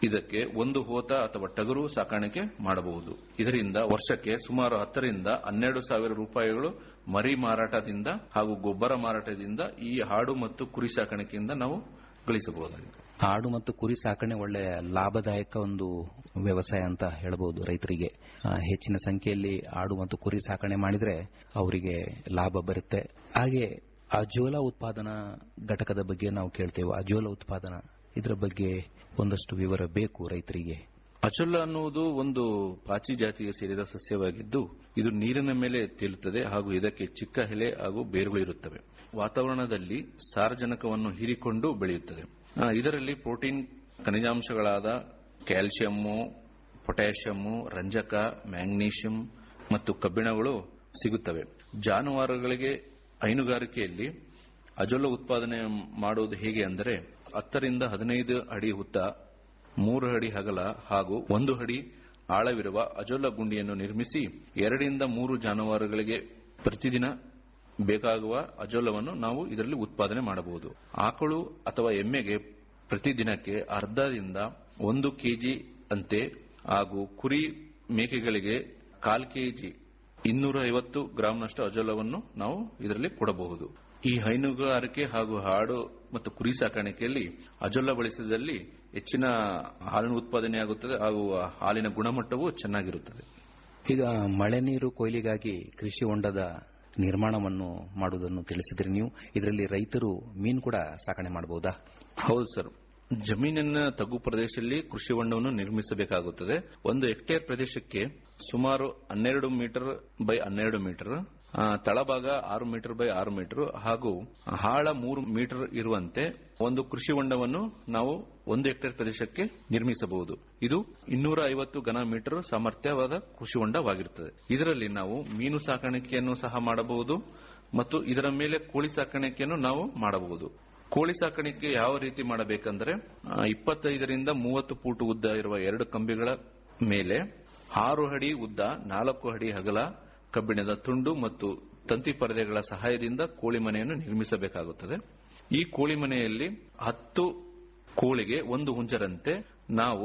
ಇದಕ್ಕೆ ಒಂದು ಹೋತ ಅಥವಾ ಟಗರು ಸಾಕಾಣಿಕೆ ಮಾಡಬಹುದು ಇದರಿಂದ ವರ್ಷಕ್ಕೆ ಸುಮಾರು ಹತ್ತರಿಂದ ಹನ್ನೆರಡು ಸಾವಿರ ರೂಪಾಯಿಗಳು ಮರಿ ಮಾರಾಟದಿಂದ ಹಾಗೂ ಗೊಬ್ಬರ ಮಾರಾಟದಿಂದ ಈ ಹಾಡು ಮತ್ತು ಕುರಿ ಸಾಕಾಣಿಕೆಯಿಂದ ನಾವು ಗಳಿಸಬಹುದಾಗಿದೆ ಆಡು ಮತ್ತು ಕುರಿ ಸಾಕಣೆ ಒಳ್ಳೆ ಲಾಭದಾಯಕ ಒಂದು ವ್ಯವಸಾಯ ಅಂತ ಹೇಳಬಹುದು ರೈತರಿಗೆ ಆ, ಹೆಚ್ಚಿನ ಸಂಖ್ಯೆಯಲ್ಲಿ ಆಡು ಮತ್ತು ಕುರಿ ಸಾಕಣೆ ಮಾಡಿದ್ರೆ ಅವರಿಗೆ ಲಾಭ ಬರುತ್ತೆ ಹಾಗೆ ಅಜೋಲಾ ಉತ್ಪಾದನಾ ಘಟಕದ ಬಗ್ಗೆ ನಾವು ಕೇಳ್ತೇವೆ ಅಜೋಲಾ ಉತ್ಪಾದನಾ ಇದರ ಬಗ್ಗೆ ಒಂದಷ್ಟು ವಿವರ ಬೇಕು ರೈತರಿಗೆ ಅಚೊಲ್ಲ ಅನ್ನುವುದು ಒಂದು ಪಾಚಿ ಜಾತಿಗೆ ಸೇರಿದ ಸಸ್ಯವಾಗಿದ್ದು ಇದು ನೀರಿನ ಮೇಲೆ ತೇಲುತ್ತದೆ ಹಾಗೂ ಇದಕ್ಕೆ ಚಿಕ್ಕ ಎಲೆ ಹಾಗೂ ಬೇರುಗಳು ಇರುತ್ತವೆ ವಾತಾವರಣದಲ್ಲಿ ಸಾರಜನಕವನ್ನು ಹೀರಿಕೊಂಡು ಬೆಳೆಯುತ್ತದೆ ಆ, ಇದರಲ್ಲಿ ಪ್ರೋಟೀನ್ ಖನಿಜಾಂಶಗಳಾದ ಕ್ಯಾಲ್ಸಿಯಮ್ಮು ಪೊಟ್ಯಾಷಿಯಮ್ಮು ರಂಜಕ ಮ್ಯಾಂಗ್ನೀಷಿಯಂ ಮತ್ತು ಕಬ್ಬಿಣಗಳು ಸಿಗುತ್ತವೆ ಜಾನುವಾರುಗಳಿಗೆ ಹೈನುಗಾರಿಕೆಯಲ್ಲಿ ಅಜೊಲ್ಲ ಉತ್ಪಾದನೆ ಮಾಡುವುದು ಹೇಗೆ ಅಂದರೆ ಹತ್ತರಿಂದ ಹದಿನೈದು ಅಡಿ ಉದ್ದ ಮೂರು ಅಡಿ ಅಗಲ ಹಾಗೂ ಒಂದು ಅಡಿ ಆಳವಿರುವ ಅಜೊಲ್ಲ ಗುಂಡಿಯನ್ನು ನಿರ್ಮಿಸಿ ಎರಡರಿಂದ ಮೂರು ಜಾನುವಾರುಗಳಿಗೆ ಪ್ರತಿದಿನ ಬೇಕಾಗುವ ಅಜೋಲವನ್ನು ನಾವು ಇದರಲ್ಲಿ ಉತ್ಪಾದನೆ ಮಾಡಬಹುದು ಆಕಳು ಅಥವಾ ಎಮ್ಮೆಗೆ ಪ್ರತಿದಿನಕ್ಕೆ ಅರ್ಧದಿಂದ ಒಂದು ಕೆಜಿ ಅಂತೆ ಹಾಗೂ ಕುರಿ ಮೇಕೆಗಳಿಗೆ ಕಾಲ್ ಕೆಜಿ ಇನ್ನೂರ ಐವತ್ತು ಗ್ರಾಂನಷ್ಟು ಅಜೋಲವನ್ನು ನಾವು ಇದರಲ್ಲಿ ಕೊಡಬಹುದು ಈ ಹೈನುಗಾರಿಕೆ ಹಾಗೂ ಹಾಡು ಮತ್ತು ಕುರಿ ಸಾಕಾಣಿಕೆಯಲ್ಲಿ ಅಜೋಲ ಬಳಸಿದಲ್ಲಿ ಹೆಚ್ಚಿನ ಹಾಲಿನ ಉತ್ಪಾದನೆಯಾಗುತ್ತದೆ ಹಾಗೂ ಹಾಲಿನ ಗುಣಮಟ್ಟವೂ ಚೆನ್ನಾಗಿರುತ್ತದೆ ಈಗ ಮಳೆ ನೀರು ಕೊಯ್ಲಿಗಾಗಿ ಕೃಷಿ ಹೊಂಡದ ನಿರ್ಮಾಣವನ್ನು ಮಾಡುವುದನ್ನು ತಿಳಿಸಿದ್ರಿ ನೀವು ಇದರಲ್ಲಿ ರೈತರು ಮೀನು ಕೂಡ ಸಾಕಣೆ ಮಾಡಬಹುದಾ ಹೌದು ಸರ್ ಜಮೀನಿನ ತಗ್ಗು ಪ್ರದೇಶದಲ್ಲಿ ಕೃಷಿ ಹೊಂಡವನ್ನು ನಿರ್ಮಿಸಬೇಕಾಗುತ್ತದೆ ಒಂದು ಹೆಕ್ಟೇರ್ ಪ್ರದೇಶಕ್ಕೆ ಸುಮಾರು ಹನ್ನೆರಡು ಮೀಟರ್ ಬೈ ಹನ್ನೆರಡು ಮೀಟರ್ ಆ, ತಳಭಾಗ ಆರು ಮೀಟರ್ ಬೈ ಆರು ಮೀಟರ್ ಹಾಗೂ ಆಳ ಮೂರು ಮೀಟರ್ ಇರುವಂತೆ ಒಂದು ಕೃಷಿ ಹೊಂಡವನ್ನು ನಾವು ಒಂದು ಹೆಕ್ಟೇರ್ ಪ್ರದೇಶಕ್ಕೆ ನಿರ್ಮಿಸಬಹುದು ಇದು ಇನ್ನೂರ ಐವತ್ತು ಘನ ಮೀಟರ್ ಸಾಮರ್ಥ್ಯವಾದ ಕೃಷಿ ಹೊಂಡವಾಗಿರುತ್ತದೆ ಇದರಲ್ಲಿ ನಾವು ಮೀನು ಸಾಕಾಣಿಕೆಯನ್ನು ಸಹ ಮಾಡಬಹುದು ಮತ್ತು ಇದರ ಮೇಲೆ ಕೋಳಿ ಸಾಕಾಣಿಕೆಯನ್ನು ನಾವು ಮಾಡಬಹುದು ಕೋಳಿ ಸಾಕಾಣಿಕೆ ಯಾವ ರೀತಿ ಮಾಡಬೇಕಂದ್ರೆ ಆ, ಇಪ್ಪತ್ತೈದರಿಂದ ಮೂವತ್ತು ಫೂಟ್ ಉದ್ದ ಇರುವ ಎರಡು ಕಂಬಿಗಳ ಮೇಲೆ ಆರು ಅಡಿ ಉದ್ದ ನಾಲ್ಕು ಅಡಿ ಅಗಲ ಕಬ್ಬಿಣದ ತುಂಡು ಮತ್ತು ತಂತಿ ಪರದೆಗಳ ಸಹಾಯದಿಂದ ಕೋಳಿ ಮನೆಯನ್ನು ನಿರ್ಮಿಸಬೇಕಾಗುತ್ತದೆ ಈ ಕೋಳಿ ಮನೆಯಲ್ಲಿ ಹತ್ತು ಕೋಳಿಗೆ ಒಂದು ಹುಂಜರಂತೆ ನಾವು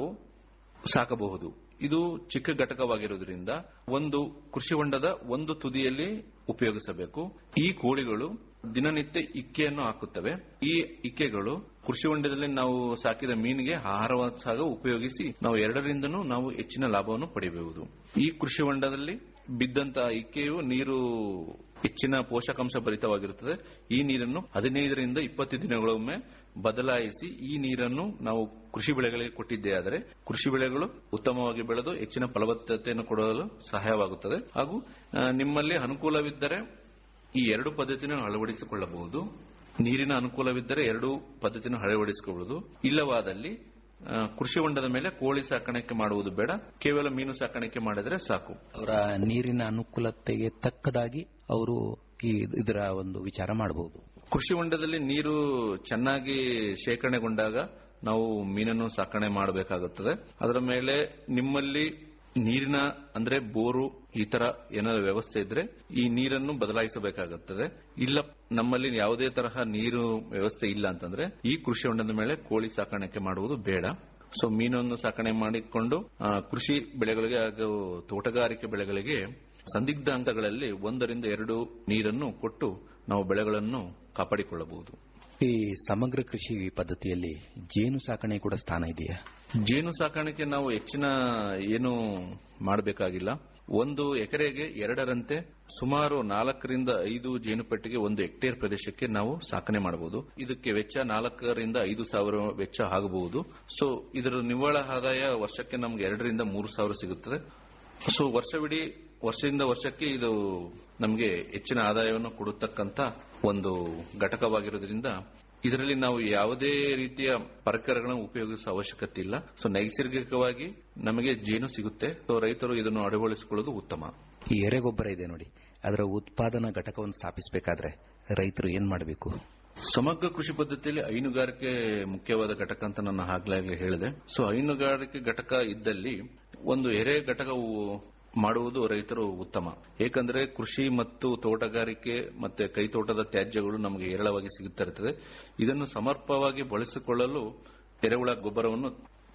ಸಾಕಬಹುದು ಇದು ಚಿಕ್ಕ ಘಟಕವಾಗಿರುವುದರಿಂದ ಒಂದು ಕೃಷಿ ಹೊಂಡದ ಒಂದು ತುದಿಯಲ್ಲಿ ಉಪಯೋಗಿಸಬೇಕು ಈ ಕೋಳಿಗಳು ದಿನನಿತ್ಯ ಇಕ್ಕೆಯನ್ನು ಹಾಕುತ್ತವೆ ಈ ಇಕ್ಕೆಗಳು ಕೃಷಿ ಹೊಂಡದಲ್ಲಿ ನಾವು ಸಾಕಿದ ಮೀನಿಗೆ ಆಹಾರವಾಗಿ ಉಪಯೋಗಿಸಿ ನಾವು ಎರಡರಿಂದನೂ ನಾವು ಹೆಚ್ಚಿನ ಲಾಭವನ್ನು ಪಡೆಯಬಹುದು ಈ ಕೃಷಿ ಹೊಂಡದಲ್ಲಿ ಬಿದ್ದಂತಹ ಇಕ್ಕೆಯು ನೀರು ಹೆಚ್ಚಿನ ಪೋಷಕಾಂಶ ಭರಿತವಾಗಿರುತ್ತದೆ ಈ ನೀರನ್ನು ಹದಿನೈದರಿಂದ ಇಪ್ಪತ್ತು ದಿನಗಳೊಮ್ಮೆ ಬದಲಾಯಿಸಿ ಈ ನೀರನ್ನು ನಾವು ಕೃಷಿ ಬೆಳೆಗಳಿಗೆ ಕೊಟ್ಟಿದ್ದೇ ಆದರೆ ಕೃಷಿ ಬೆಳೆಗಳು ಉತ್ತಮವಾಗಿ ಬೆಳೆದು ಹೆಚ್ಚಿನ ಫಲವತ್ತತೆಯನ್ನು ಕೊಡಲು ಸಹಾಯವಾಗುತ್ತದೆ ಹಾಗೂ ಆ, ನಿಮ್ಮಲ್ಲಿ ಅನುಕೂಲವಿದ್ದರೆ ಈ ಎರಡು ಪದ್ಧತಿಯನ್ನು ಅಳವಡಿಸಿಕೊಳ್ಳಬಹುದು ನೀರಿನ ಅನುಕೂಲವಿದ್ದರೆ ಎರಡು ಪದ್ಧತಿಯನ್ನು ಅಳವಡಿಸಿಕೊಳ್ಳಬಹುದು ಇಲ್ಲವಾದಲ್ಲಿ ಆ, ಕೃಷಿ ಹೊಂಡದ ಮೇಲೆ ಕೋಳಿ ಸಾಕಾಣಿಕೆ ಮಾಡುವುದು ಬೇಡ ಕೇವಲ ಮೀನು ಸಾಕಾಣಿಕೆ ಮಾಡಿದರೆ ಸಾಕು ಅವರ ನೀರಿನ ಅನುಕೂಲತೆಗೆ ತಕ್ಕದಾಗಿ ಅವರು ಈ ಇದರ ಒಂದು ವಿಚಾರ ಮಾಡಬಹುದು ಕೃಷಿ ಹೊಂಡದಲ್ಲಿ ನೀರು ಚೆನ್ನಾಗಿ ಶೇಖರಣೆಗೊಂಡಾಗ ನಾವು ಮೀನನ್ನು ಸಾಕಣೆ ಮಾಡಬೇಕಾಗುತ್ತದೆ ಅದರ ಮೇಲೆ ನಿಮ್ಮಲ್ಲಿ ನೀರಿನ ಅಂದ್ರೆ ಬೋರು ಈ ತರ ಏನಾದರೂ ವ್ಯವಸ್ಥೆ ಇದ್ರೆ ಈ ನೀರನ್ನು ಬದಲಾಯಿಸಬೇಕಾಗುತ್ತದೆ ಇಲ್ಲ ನಮ್ಮಲ್ಲಿ ಯಾವುದೇ ತರಹ ನೀರು ವ್ಯವಸ್ಥೆ ಇಲ್ಲ ಅಂತಂದ್ರೆ ಈ ಕೃಷಿ ಹೊಂಡದ ಮೇಲೆ ಕೋಳಿ ಸಾಕಾಣಿಕೆ ಮಾಡುವುದು ಬೇಡ ಸೊ ಮೀನನ್ನು ಸಾಕಣೆ ಮಾಡಿಕೊಂಡು ಆ, ಕೃಷಿ ಬೆಳೆಗಳಿಗೆ ಹಾಗೂ ತೋಟಗಾರಿಕೆ ಬೆಳೆಗಳಿಗೆ ಸಂದಿಗ್ಧ ಹಂತಗಳಲ್ಲಿ ಒಂದರಿಂದ ಎರಡು ನೀರನ್ನು ಕೊಟ್ಟು ನಾವು ಬೆಳೆಗಳನ್ನು ಕಾಪಾಡಿಕೊಳ್ಳಬಹುದು ಈ ಸಮಗ್ರ ಕೃಷಿ ಪದ್ಧತಿಯಲ್ಲಿ ಜೇನು ಸಾಕಣೆ ಕೂಡ ಸ್ಥಾನ ಇದೆಯಾ ಜೇನು ಸಾಕಾಣಿಕೆ ನಾವು ಹೆಚ್ಚಿನ ಏನು ಮಾಡಬೇಕಾಗಿಲ್ಲ ಒಂದು ಎಕರೆಗೆ ಎರಡರಂತೆ ಸುಮಾರು ನಾಲ್ಕರಿಂದ ಐದು ಜೇನುಪೆಟ್ಟಿಗೆ ಒಂದು ಹೆಕ್ಟೇರ್ ಪ್ರದೇಶಕ್ಕೆ ನಾವು ಸಾಕಣೆ ಮಾಡಬಹುದು ಇದಕ್ಕೆ ವೆಚ್ಚ ನಾಲ್ಕರಿಂದ ಐದು ಸಾವಿರ ವೆಚ್ಚ ಆಗಬಹುದು ಸೊ ಇದರ ನಿವ್ವಳ ಆದಾಯ ವರ್ಷಕ್ಕೆ ನಮ್ಗೆ ಎರಡರಿಂದ ಮೂರು ಸಾವಿರ ಸಿಗುತ್ತದೆ ಸೊ ವರ್ಷವಿಡೀ ವರ್ಷದಿಂದ ವರ್ಷಕ್ಕೆ ಇದು ನಮಗೆ ಹೆಚ್ಚಿನ ಆದಾಯವನ್ನು ಕೊಡತಕ್ಕಂತ ಒಂದು ಘಟಕವಾಗಿರೋದ್ರಿಂದ ಇದರಲ್ಲಿ ನಾವು ಯಾವುದೇ ರೀತಿಯ ಪರಿಕರಗಳನ್ನು ಉಪಯೋಗಿಸುವ ಅವಶ್ಯಕತೆ ಇಲ್ಲ ಸೊ ನೈಸರ್ಗಿಕವಾಗಿ ನಮಗೆ ಜೇನು ಸಿಗುತ್ತೆ ಸೊ ರೈತರು ಇದನ್ನು ಅಳವಡಿಸಿಕೊಳ್ಳುವುದು ಉತ್ತಮ ಈ ಎರೆಗೊಬ್ಬರ ಇದೆ ನೋಡಿ ಅದರ ಉತ್ಪಾದನಾ ಘಟಕವನ್ನು ಸ್ಥಾಪಿಸಬೇಕಾದ್ರೆ ರೈತರು ಏನ್ ಮಾಡಬೇಕು ಸಮಗ್ರ ಕೃಷಿ ಪದ್ಧತಿಯಲ್ಲಿ ಹೈನುಗಾರಿಕೆ ಮುಖ್ಯವಾದ ಘಟಕ ಅಂತ ನಾನು ಆಗ್ಲಾಗಲೇ ಹೇಳಿದೆ ಸೊ ಹೈನುಗಾರಿಕೆ ಘಟಕ ಇದ್ದಲ್ಲಿ ಒಂದು ಎರೆ ಘಟಕವು ಮಾಡುವುದು ರೈತರು ಉತ್ತಮ ಏಕೆಂದರೆ ಕೃಷಿ ಮತ್ತು ತೋಟಗಾರಿಕೆ ಮತ್ತೆ ಕೈತೋಟದ ತ್ಯಾಜ್ಯಗಳು ನಮಗೆ ಹೇರಳವಾಗಿ ಸಿಗುತ್ತಾ ಇರುತ್ತದೆ ಇದನ್ನು ಸಮರ್ಪವಾಗಿ ಬಳಸಿಕೊಳ್ಳಲು ಎರೆಹುಳ ಗೊಬ್ಬರವನ್ನು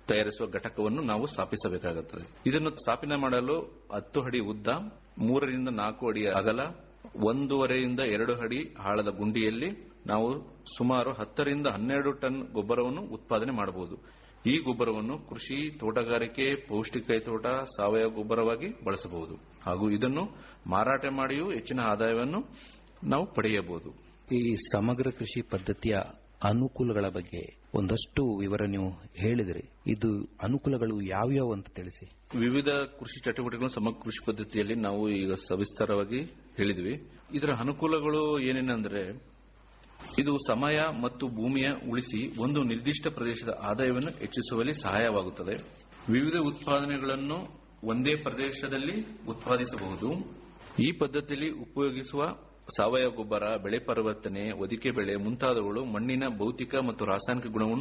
ತಯಾರಿಸುವ ಘಟಕವನ್ನು ನಾವು ಸ್ಥಾಪಿಸಬೇಕಾಗುತ್ತದೆ ಇದನ್ನು ಸ್ಥಾಪನೆ ಮಾಡಲು ಹತ್ತು ಅಡಿ ಉದ್ದ ಮೂರರಿಂದ ನಾಲ್ಕು ಅಡಿ ಅಗಲ ಒಂದೂವರೆಯಿಂದ ಎರಡು ಅಡಿ ಆಳದ ಗುಂಡಿಯಲ್ಲಿ ನಾವು ಸುಮಾರು ಹತ್ತರಿಂದ ಹನ್ನೆರಡು ಟನ್ ಗೊಬ್ಬರವನ್ನು ಉತ್ಪಾದನೆ ಮಾಡಬಹುದು ಈ ಗೊಬ್ಬರವನ್ನು ಕೃಷಿ ತೋಟಗಾರಿಕೆ ಪೌಷ್ಟಿಕ ತೋಟ ಸಾವಯವ ಗೊಬ್ಬರವಾಗಿ ಬಳಸಬಹುದು ಹಾಗೂ ಇದನ್ನು ಮಾರಾಟ ಮಾಡಿಯೂ ಹೆಚ್ಚಿನ ಆದಾಯವನ್ನು ನಾವು ಪಡೆಯಬಹುದು ಈ ಸಮಗ್ರ ಕೃಷಿ ಪದ್ಧತಿಯ ಅನುಕೂಲಗಳ ಬಗ್ಗೆ ಒಂದಷ್ಟು ವಿವರ ನೀವು ಹೇಳಿದ್ರಿ ಇದು ಅನುಕೂಲಗಳು ಯಾವ್ಯಾವ ಅಂತ ತಿಳಿಸಿ ವಿವಿಧ ಕೃಷಿ ಚಟುವಟಿಕೆಗಳು ಸಮಗ್ರ ಕೃಷಿ ಪದ್ಧತಿಯಲ್ಲಿ ನಾವು ಈಗ ಸವಿಸ್ತಾರವಾಗಿ ಹೇಳಿದ್ವಿ ಇದರ ಅನುಕೂಲಗಳು ಏನೇನೆಂದರೆ ಇದು ಸಮಯ ಮತ್ತು ಭೂಮಿಯ ಉಳಿಸಿ ಒಂದು ನಿರ್ದಿಷ್ಟ ಪ್ರದೇಶದ ಆದಾಯವನ್ನು ಹೆಚ್ಚಿಸುವಲ್ಲಿ ಸಹಾಯವಾಗುತ್ತದೆ ವಿವಿಧ ಉತ್ಪಾದನೆಗಳನ್ನು ಒಂದೇ ಪ್ರದೇಶದಲ್ಲಿ ಉತ್ಪಾದಿಸಬಹುದು ಈ ಪದ್ಧತಿಯಲ್ಲಿ ಉಪಯೋಗಿಸುವ ಸಾವಯವ ಗೊಬ್ಬರ ಬೆಳೆ ಪರಿವರ್ತನೆ ಒದಿಕೆ ಬೆಳೆ ಮುಂತಾದವುಗಳು ಮಣ್ಣಿನ ಭೌತಿಕ ಮತ್ತು ರಾಸಾಯನಿಕ ಗುಣವನ್ನು